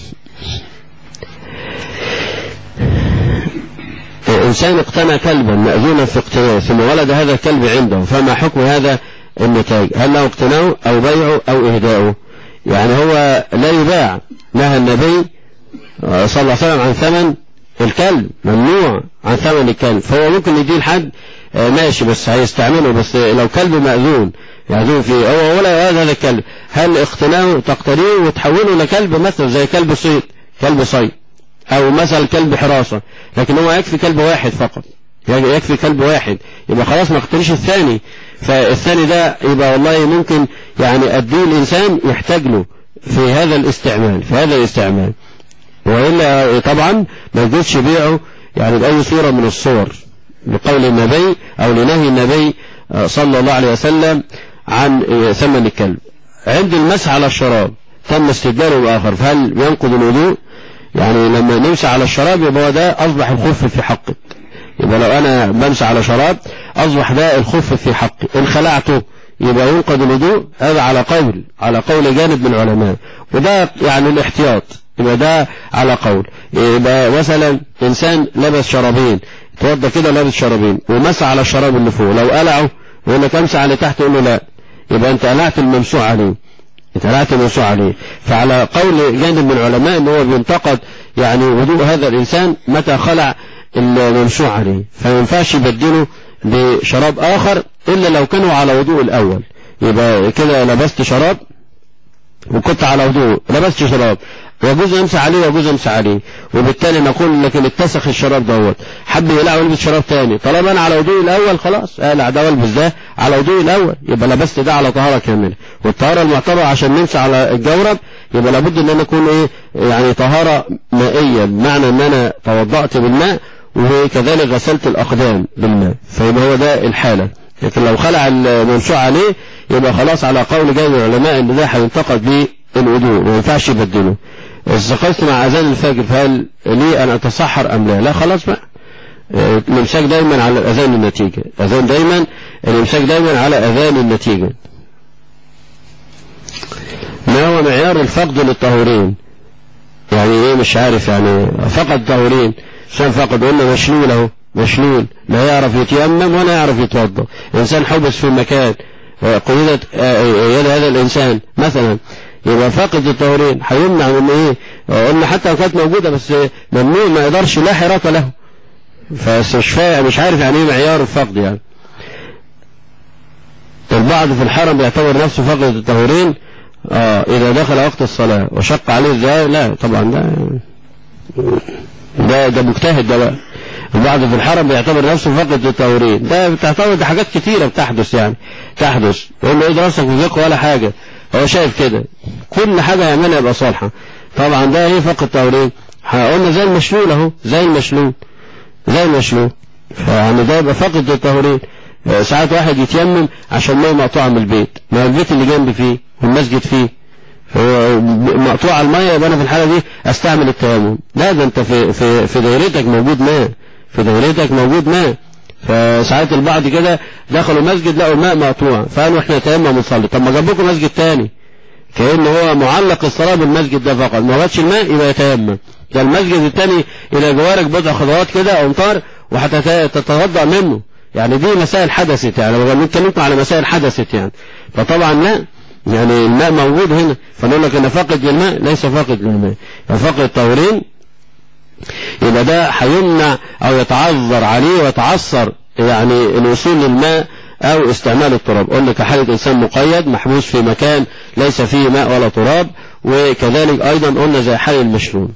إنسان اقتنى كلبا مأذونا في اقتناء ثم ولد هذا الكلب عنده فما حكم هذا النتاج هل له اقتناؤه أو بيعه أو إهداؤه يعني هو لا يباع نهى النبي صلى الله عليه وسلم عن ثمن الكلب ممنوع عن ثمن الكلب فهو ممكن يديه لحد ماشي بس هيستعمله بس لو كلب مأذون يأذون فيه هو ولا هذا الكلب هل اقتناؤه تقتنيه وتحوله لكلب مثلا زي كلب صيد كلب صيد او مثلا كلب حراسة لكن هو يكفي كلب واحد فقط يكفي كلب واحد يبقى خلاص ما اقتنيش الثاني فالثاني ده يبقى والله ممكن يعني اديه الانسان يحتاج له في هذا الاستعمال في هذا الاستعمال وإلا طبعا ما يجوزش بيعه يعني بأي صورة من الصور لقول النبي أو لنهي النبي صلى الله عليه وسلم عن ثمن الكلب عند المسح على الشراب تم استبداله بآخر فهل ينقض الوضوء يعني لما نمسح على الشراب يبقى ده أصبح الخف في حقك يبقى لو أنا بمسح على شراب أصبح ده الخف في حقي إن خلعته يبقى ينقض الوضوء هذا على قول على قول جانب من العلماء وده يعني الاحتياط يبقى ده على قول يبقى مثلا انسان لبس شرابين توضى كده لابس شرابين ومسح على الشراب اللي فوق لو قلعه يقول لك امسح على تحت يقول له لا يبقى انت قلعت الممسوح عليه انت قلعت الممسوح عليه فعلى قول جانب من العلماء ان هو بينتقد يعني وضوء هذا الانسان متى خلع الممسوح عليه فما ينفعش يبدله بشراب اخر الا لو كانوا على وضوء الاول يبقى كده لبست شراب وكنت على وضوء لبست شراب ويجوز امسح عليه ويجوز امسح عليه وبالتالي نقول لكن اتسخ الشراب دوت حب يقلع ويلبس شراب تاني طالما انا على وضوء الاول خلاص اقلع ده والبس ده على وضوء الاول يبقى لبست ده على طهاره كامله والطهاره المعتبره عشان نمسح على الجورب يبقى لابد ان انا اكون ايه يعني طهاره مائيه بمعنى ان انا توضأت بالماء وكذلك غسلت الاقدام بالماء فيبقى هو ده الحاله لكن لو خلع الممسوح عليه يبقى خلاص على قول جاي من العلماء ان ده هينتقد به الوضوء ما ينفعش يبدله استيقظت مع اذان الفجر فهل لي ان اتسحر ام لا لا خلاص بقى الامساك دايما على الاذان النتيجة اذان دايما الامساك دايما على اذان النتيجة ما هو معيار الفقد للطهورين يعني ايه مش عارف يعني فقد طهورين عشان فقد قلنا مشلول اهو مشلول لا يعرف يتيمم ولا يعرف يتوضا انسان حبس في مكان قيدت يد هذا الانسان مثلا يبقى فاقد الطهورين هيمنع من ايه قلنا حتى لو كانت موجودة بس ممنوع ما يقدرش لا حراك له فمش فاهم مش عارف يعني ايه معيار الفقد يعني البعض في الحرم يعتبر نفسه فقد الطهورين اه اذا دخل وقت الصلاة وشق عليه ازاي لا طبعا ده ده ده مجتهد ده بقى البعض في الحرم بيعتبر نفسه فقد الطهورين ده بتعتبر ده حاجات كتيرة بتحدث يعني تحدث يقول له ايه دراستك في الفقه ولا حاجة هو شايف كده كل حاجة يعملها يبقى صالحة طبعا ده ايه فقد الطهورين قلنا زي المشلول اهو زي المشلول زي المشلول فيعني ده يبقى فقد الطهورين ساعات واحد يتيمم عشان ميه مقطوعة من البيت ما البيت اللي جنبي فيه والمسجد فيه هو مقطوع الميه يبقى انا في الحاله دي استعمل التيمم لا ده انت في في في دايرتك موجود ماء في دايرتك موجود ماء فساعات البعض كده دخلوا مسجد لقوا الماء مقطوع فقالوا احنا تيمم ونصلي طب ما جاب لكم مسجد تاني كأن هو معلق الصلاة بالمسجد ده فقط ما وجدش الماء يبقى يتيمم ده المسجد التاني إلى جوارك بضع خطوات كده أمطار وهتتوضأ منه يعني دي مسائل حدثت يعني لو بنتكلمكم على مسائل حدثت يعني فطبعا لا يعني الماء موجود هنا فنقول لك انا فاقد للماء ليس فاقد للماء فاقد الطهورين يبقى ده هيمنع او يتعذر عليه ويتعثر يعني الوصول للماء او استعمال التراب قلنا كحالة انسان مقيد محبوس في مكان ليس فيه ماء ولا تراب وكذلك ايضا قلنا زي حال المشلول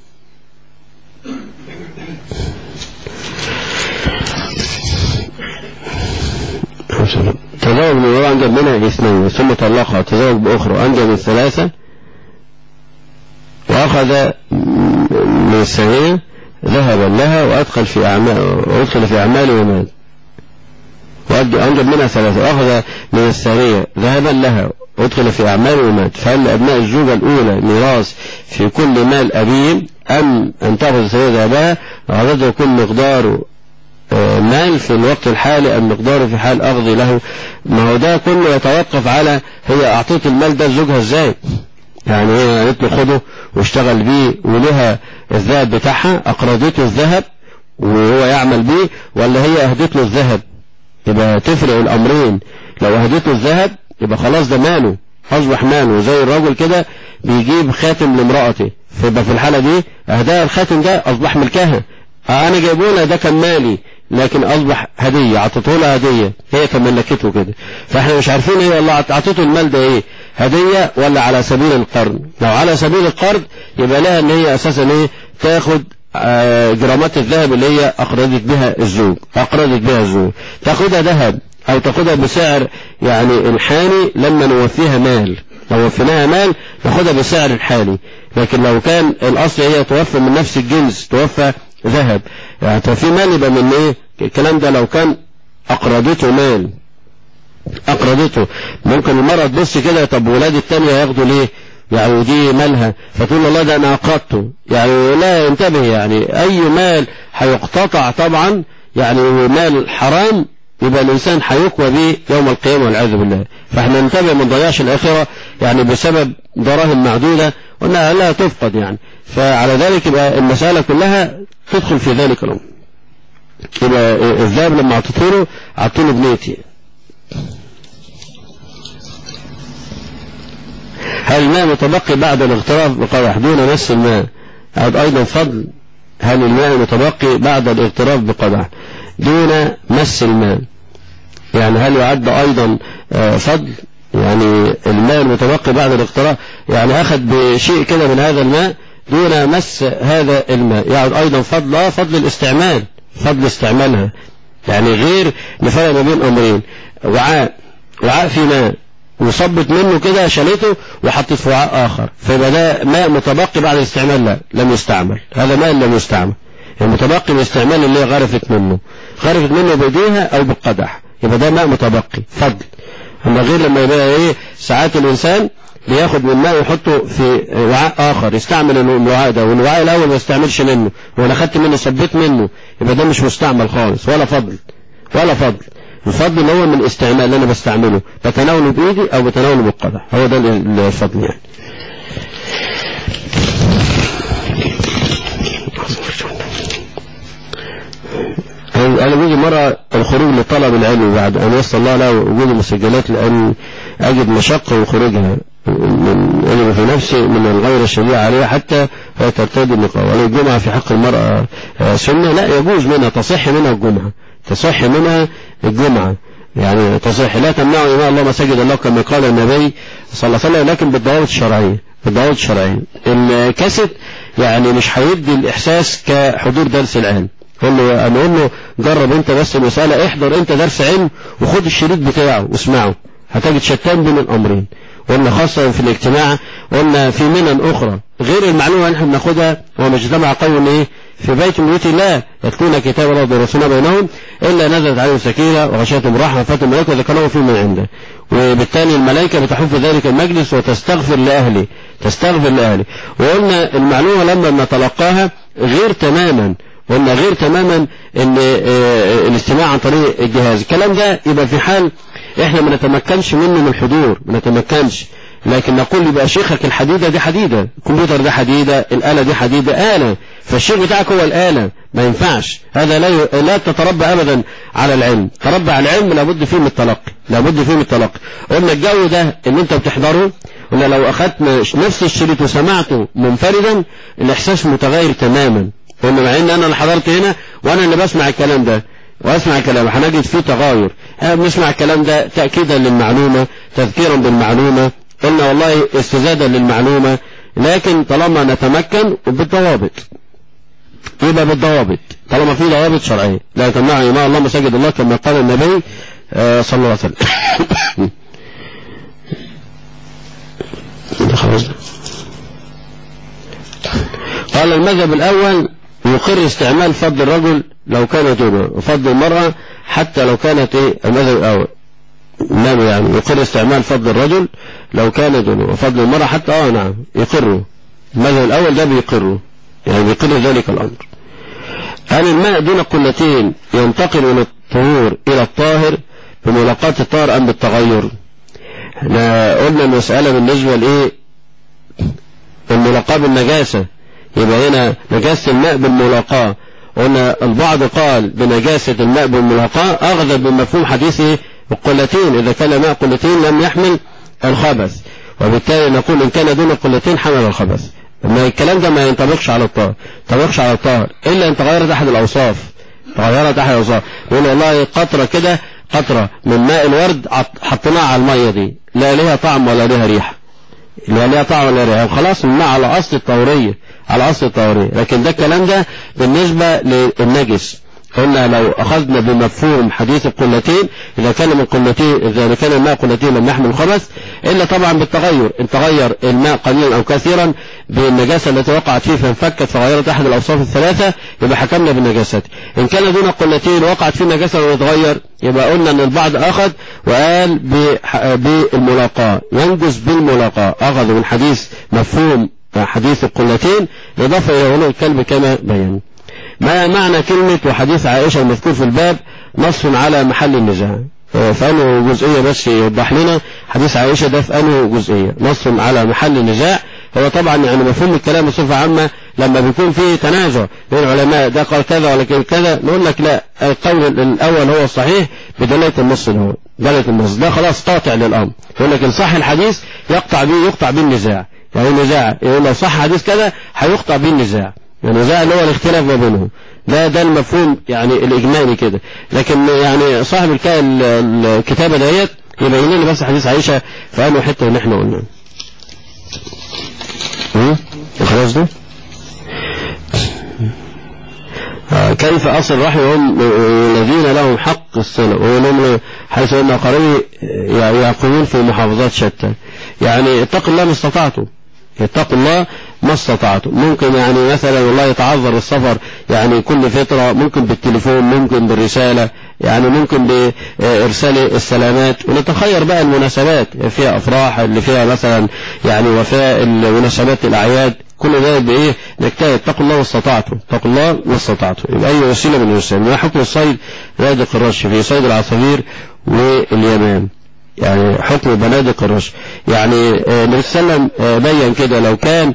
تزوج من امرأة أنجب منها اثنين ثم طلقها تزوج بأخرى أنجب من ثلاثة وأخذ من الثانية ذهبا لها وأدخل في أعمال وأدخل في أعماله ومات وأنجب منها ثلاثة وأخذ من الثانية ذهبا لها وأدخل في أعماله ومات فهل أبناء الزوجة الأولى ميراث في كل مال أبيهم أم أن تأخذ الثانية ذهبها وعدده يكون مقداره مال في الوقت الحالي أم مقداره في حال أخذ له ما هو ده كله يتوقف على هي أعطيت المال ده لزوجها إزاي يعني هي قالت له خده واشتغل بيه ولها الذهب بتاعها أقرضته الذهب وهو يعمل بيه ولا هي أهدت له الذهب يبقى تفرق الأمرين لو أهدت له الذهب يبقى خلاص ده ماله أصبح ماله زي الراجل كده بيجيب خاتم لامرأته فيبقى في الحالة دي أهداها الخاتم ده أصبح ملكها أنا جايبه ده كان مالي لكن أصبح هدية عطته لها هدية هي كان ملكته كده فاحنا مش عارفين هي الله عطته المال ده ايه هدية ولا على سبيل القرض لو على سبيل القرض يبقى لها ان هي اساسا ايه تاخد جرامات الذهب اللي هي اقرضت بها الزوج اقرضت بها الزوج تاخدها ذهب او تاخدها بسعر يعني الحالي لما نوفيها مال لو وفيناها مال ناخدها بسعر الحالي لكن لو كان الاصل هي توفى من نفس الجنس توفى ذهب يعني في مال يبقى من ايه الكلام ده لو كان اقرضته مال اقرضته ممكن المرأة تبص كده طب ولاد التانية ياخدوا ليه يعني ودي مالها فتقول والله ده انا اقرضته يعني لا ينتبه يعني اي مال هيقتطع طبعا يعني مال حرام يبقى الانسان هيقوى به يوم القيامة والعياذ بالله فاحنا ننتبه ما نضيعش الاخرة يعني بسبب دراهم معدودة وانها لا تفقد يعني فعلى ذلك يبقى المسألة كلها تدخل في ذلك الأمر يبقى الذهب لما اعطيته له اعطوا له بنيتي هل الماء متبقي بعد الاغتراف بقدح دون مس الماء هذا أيضا فضل هل الماء متبقي بعد الاغتراف بقدح دون مس الماء يعني هل يعد أيضا فضل يعني الماء المتبقي بعد الاغتراف يعني أخذ بشيء كده من هذا الماء دون مس هذا الماء يعد أيضا فضل آه فضل الاستعمال فضل استعمالها يعني غير نفرق ما بين أمرين وعاء وعاء في ماء وصبت منه كده شالته وحطت في وعاء آخر فيبقى ده ماء متبقي بعد الاستعمال لا لم يستعمل هذا ماء لم يستعمل المتبقي من الاستعمال اللي هي غرفت منه غرفت منه بإيديها أو بالقدح يبقى ده ماء متبقي فضل أما غير لما يبقى إيه ساعات الإنسان بياخد من ماء ويحطه في وعاء آخر يستعمل الوعاء ده والوعاء الأول ما يستعملش منه وأنا خدت منه صبيت منه يبقى ده مش مستعمل خالص ولا فضل ولا فضل الفضل اللي هو من الاستعمال اللي أنا بستعمله بتناوله بإيدي أو بتناوله بالقدح هو ده الفضل يعني أنا بيجي مرة الخروج لطلب العلم بعد أن يسر الله له وجود المسجلات لأن أجد مشقة وخروجها من أجد في نفسي من الغير الشريعة عليها حتى ترتدي النقاب ولو الجمعة في حق المرأة سنة لا يجوز منها تصح منها الجمعة تصح منها الجمعة يعني تصح لا تمنعوا إماء الله مساجد الله كما قال النبي صلى الله عليه وسلم لكن بالضوابط الشرعية بالضوابط الشرعية الكاسيت يعني مش هيدي الإحساس كحضور درس العلم قول له انا اقول له جرب انت بس المسألة احضر انت درس علم وخد الشريط بتاعه واسمعه هتجد شتان بين الامرين قلنا خاصة في الاجتماع قلنا في منن اخرى غير المعلومة اللي احنا بناخدها هو مجتمع قوم ايه في بيت من بيوت الله يتلون كتاب الله ودرسونا بينهم الا نزلت عليهم سكينة وغشيتهم رحمة فاتوا الملائكة وذكرهم في من عنده وبالتالي الملائكة بتحف ذلك المجلس وتستغفر لأهله تستغفر لأهله وقلنا المعلومة لما نتلقاها غير تماما قلنا غير تماما ان آه، الاستماع عن طريق الجهاز الكلام ده يبقى في حال احنا ما نتمكنش منه من الحضور ما نتمكنش لكن نقول يبقى شيخك الحديدة دي حديدة الكمبيوتر ده حديدة الآلة دي حديدة آلة فالشيخ بتاعك هو الآلة ما ينفعش هذا لا ي... لا تتربى أبدا على العلم تربى على العلم لابد فيه من التلقي لابد فيه من التلقي قلنا الجو ده اللي انت بتحضره قلنا لو أخذت نفس الشريط وسمعته منفردا الإحساس متغير تماما قلنا مع ان انا اللي حضرت هنا وانا اللي بسمع الكلام ده واسمع الكلام هنجد فيه تغاير احنا بنسمع الكلام ده تأكيدا للمعلومة تذكيرا بالمعلومة قلنا والله استزادا للمعلومة لكن طالما نتمكن بالضوابط يبقى بالضوابط طالما في ضوابط شرعية لا تمنع إماء الله مساجد الله كما قال النبي آه، صلى الله عليه وسلم خلاص قال المذهب الأول يقر استعمال فضل الرجل لو كان دونه وفضل المرأة حتى لو كانت ايه المذهب الأول نعم يعني يقر استعمال فضل الرجل لو كان دونه وفضل المرأة حتى اه نعم يقره المذهب الأول ده بيقره يعني بيقر ذلك الأمر هل الماء دون قلتين ينتقل من الطهور إلى الطاهر بملاقاة الطاهر أم بالتغير احنا قلنا المسألة بالنسبة لإيه الملاقاة بالنجاسة يبقى هنا نجاسة الماء بالملاقاة قلنا البعض قال بنجاسة الماء بالملاقاة أخذ بمفهوم حديثه القلتين إذا كان ماء قلتين لم يحمل الخبث وبالتالي نقول إن كان دون قلتين حمل الخبث ما الكلام ده ما ينطبقش على الطاهر ينطبقش على الطاهر إلا أن تغيرت أحد الأوصاف تغيرت أحد الأوصاف يقول والله قطرة كده قطرة من ماء الورد حطيناها على المية دي لا لها طعم ولا لها ريحة لا لها طعم ولا ريحة خلاص الماء على أصل الطورية على أصل الطورية لكن ده الكلام ده بالنسبة للنجس قلنا لو أخذنا بمفهوم حديث القلتين إذا كان من قلتين إذا كان الماء قلتين لم يحمل الخبث إلا طبعا بالتغير إن تغير الماء قليلا أو كثيرا بالنجاسة التي وقعت فيه فانفكت فغيرت أحد الأوصاف الثلاثة يبقى حكمنا بالنجاسة إن كان دون قلتين وقعت فيه النجاسة ويتغير يبقى قلنا أن البعض أخذ وقال بالملاقاة ينجز بالملاقاة أخذ من حديث مفهوم حديث القلتين إضافة إلى غلو الكلب كما بينا ما معنى كلمة وحديث عائشة المذكور في الباب نص على محل النزاع في أنه جزئية بس يوضح لنا حديث عائشة ده في أنه جزئية نص على محل النزاع هو طبعا يعني مفهوم الكلام بصفة عامة لما بيكون فيه تنازع بين العلماء ده قال كذا ولا كذا نقول لك لا القول الأول هو الصحيح بدلالة النص اللي هو دلالة النص ده خلاص قاطع للأمر يقول لك إن صح الحديث يقطع به يقطع به النزاع يعني النزاع يقول لو صح حديث كذا هيقطع به النزاع النزاع اللي هو الاختلاف ما بينهم ده ده المفهوم يعني الإجمالي كده لكن يعني صاحب الكتابة ديت يبين لنا بس حديث عائشة في أنه حتة اللي احنا قلنا خلاص ده كيف أصل الرحم هم الذين لهم حق الصلة وهم حيث أن قريب يعقلون في محافظات شتى يعني اتقوا الله ما استطعتم اتقوا الله ما استطعتم ممكن يعني مثلا والله يتعذر السفر يعني كل فترة ممكن بالتليفون ممكن بالرسالة يعني ممكن بإرسال السلامات ونتخير بقى المناسبات فيها أفراح اللي فيها مثلا يعني وفاء المناسبات الأعياد كل ده بإيه نجتهد اتقوا الله واستطعتم اتقوا الله واستطعتم يبقى أي وسيلة من الوسائل ما حكم الصيد رادق الرش في صيد العصافير واليمام يعني حكم بنادق الرش يعني النبي صلى الله عليه وسلم بين كده لو كان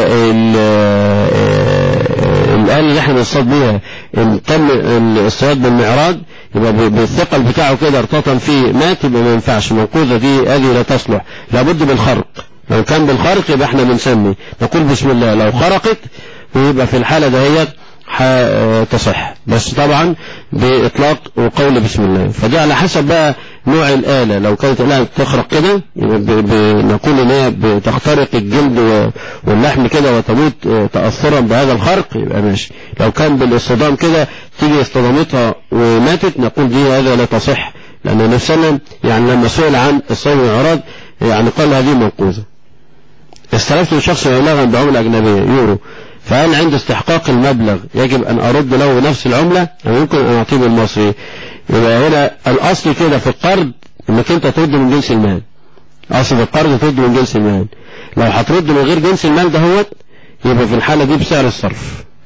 الآلة اللي احنا بنصطاد بيها ان تم الصياد بالمعراض يبقى بالثقل بتاعه كده ارتطم فيه مات يبقى ما ينفعش المنقوذة دي هذه لا تصلح لابد بالخرق لو كان بالخرق يبقى احنا بنسمي نقول بسم الله لو خرقت ويبقى في الحالة دهيت تصح بس طبعا بإطلاق وقول بسم الله فدي على حسب بقى نوع الآلة لو كانت الآلة تخرق كده نقول ان هي بتخترق الجلد واللحم كده وتموت تأثرا بهذا الخرق يبقى ماشي لو كان بالاصطدام كده تيجي اصطدامتها وماتت نقول دي هذا لا تصح لأن النبي صلى الله عليه وسلم يعني لما سئل عن الصوم والإعراض يعني قال هذه منقوذة استلفت شخص مبلغا بعملة أجنبية يورو فهل عند استحقاق المبلغ يجب أن أرد له نفس العملة أو يمكن أن أعطيه بالمصري يبقى هنا الأصل كده في القرض إنك أنت ترد من جنس المال أصل في القرض ترد من جنس المال لو هترد من غير جنس المال دهوت يبقى في الحالة دي بسعر الصرف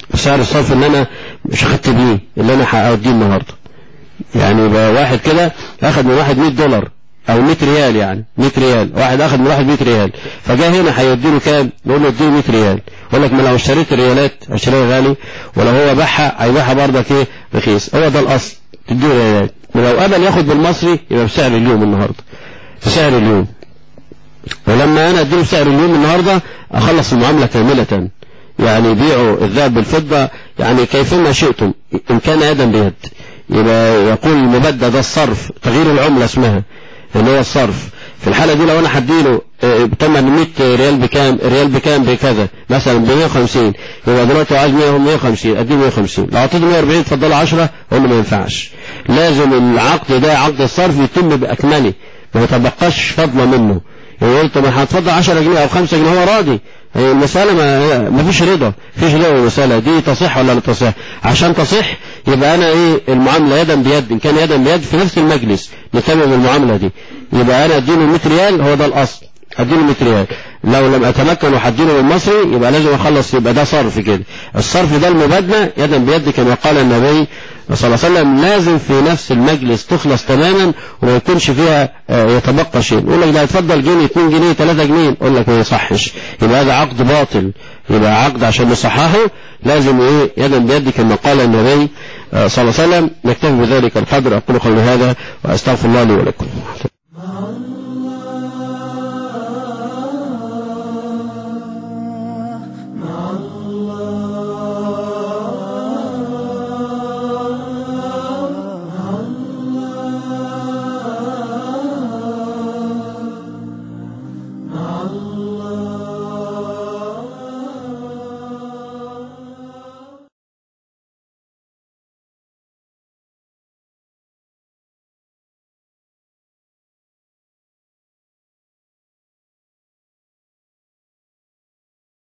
سعر الصرف اللي انا مش خدت بيه اللي انا هأديه النهارده يعني يبقى واحد كده اخد من واحد 100 دولار او 100 ريال يعني 100 ريال واحد اخد من واحد 100 ريال فجاء هنا هيديله كام نقول له اديله 100 ريال يقول لك ما لو اشتريت ريالات اشتريها غالي ولو هو باعها هيبيعها برضك ايه رخيص هو ده الاصل تديله ريالات ولو قبل ياخد بالمصري يبقى بسعر اليوم النهارده بسعر اليوم ولما انا اديله بسعر اليوم النهارده اخلص المعامله كامله يعني بيعوا الذهب بالفضه يعني كيفما شئتم ان كان يدا بيد يبقى يقول المبدل ده الصرف تغيير العمله اسمها اللي هو الصرف في الحالة دي لو انا هديله ثمن 100 ريال بكام ريال بكام بكذا مثلا ب 150 يبقى دلوقتي عايز 100 150 اديه 150 لو اعطيته 140 اتفضل 10 اقول له ما ينفعش لازم العقد ده عقد الصرف يتم باكمله ما يتبقاش فضله منه يقول طب هتفضل 10 جنيه او 5 جنيه هو راضي المسألة ما, ما فيش رضا فيش رضا المسألة دي تصح ولا لا تصح عشان تصح يبقى انا ايه المعاملة يدا بيد ان كان يدا بيد في نفس المجلس نتمم المعاملة دي يبقى انا اديله 100 ريال هو ده الاصل اديله 100 ريال لو لم اتمكن وهديله بالمصري يبقى لازم اخلص يبقى ده صرف كده الصرف ده المبادله يدا بيد كما قال النبي صلى الله عليه وسلم لازم في نفس المجلس تخلص تماما وما يكونش فيها يتبقى شيء يقول لك ده هتفضل جنيه 2 جنيه 3 جنيه يقول لك ما يصحش يبقى هذا عقد باطل يبقى عقد عشان نصححه لازم ايه يدا بيد كما قال النبي صلى الله عليه وسلم نكتفي بذلك القدر اقول قولي هذا واستغفر الله لي ولكم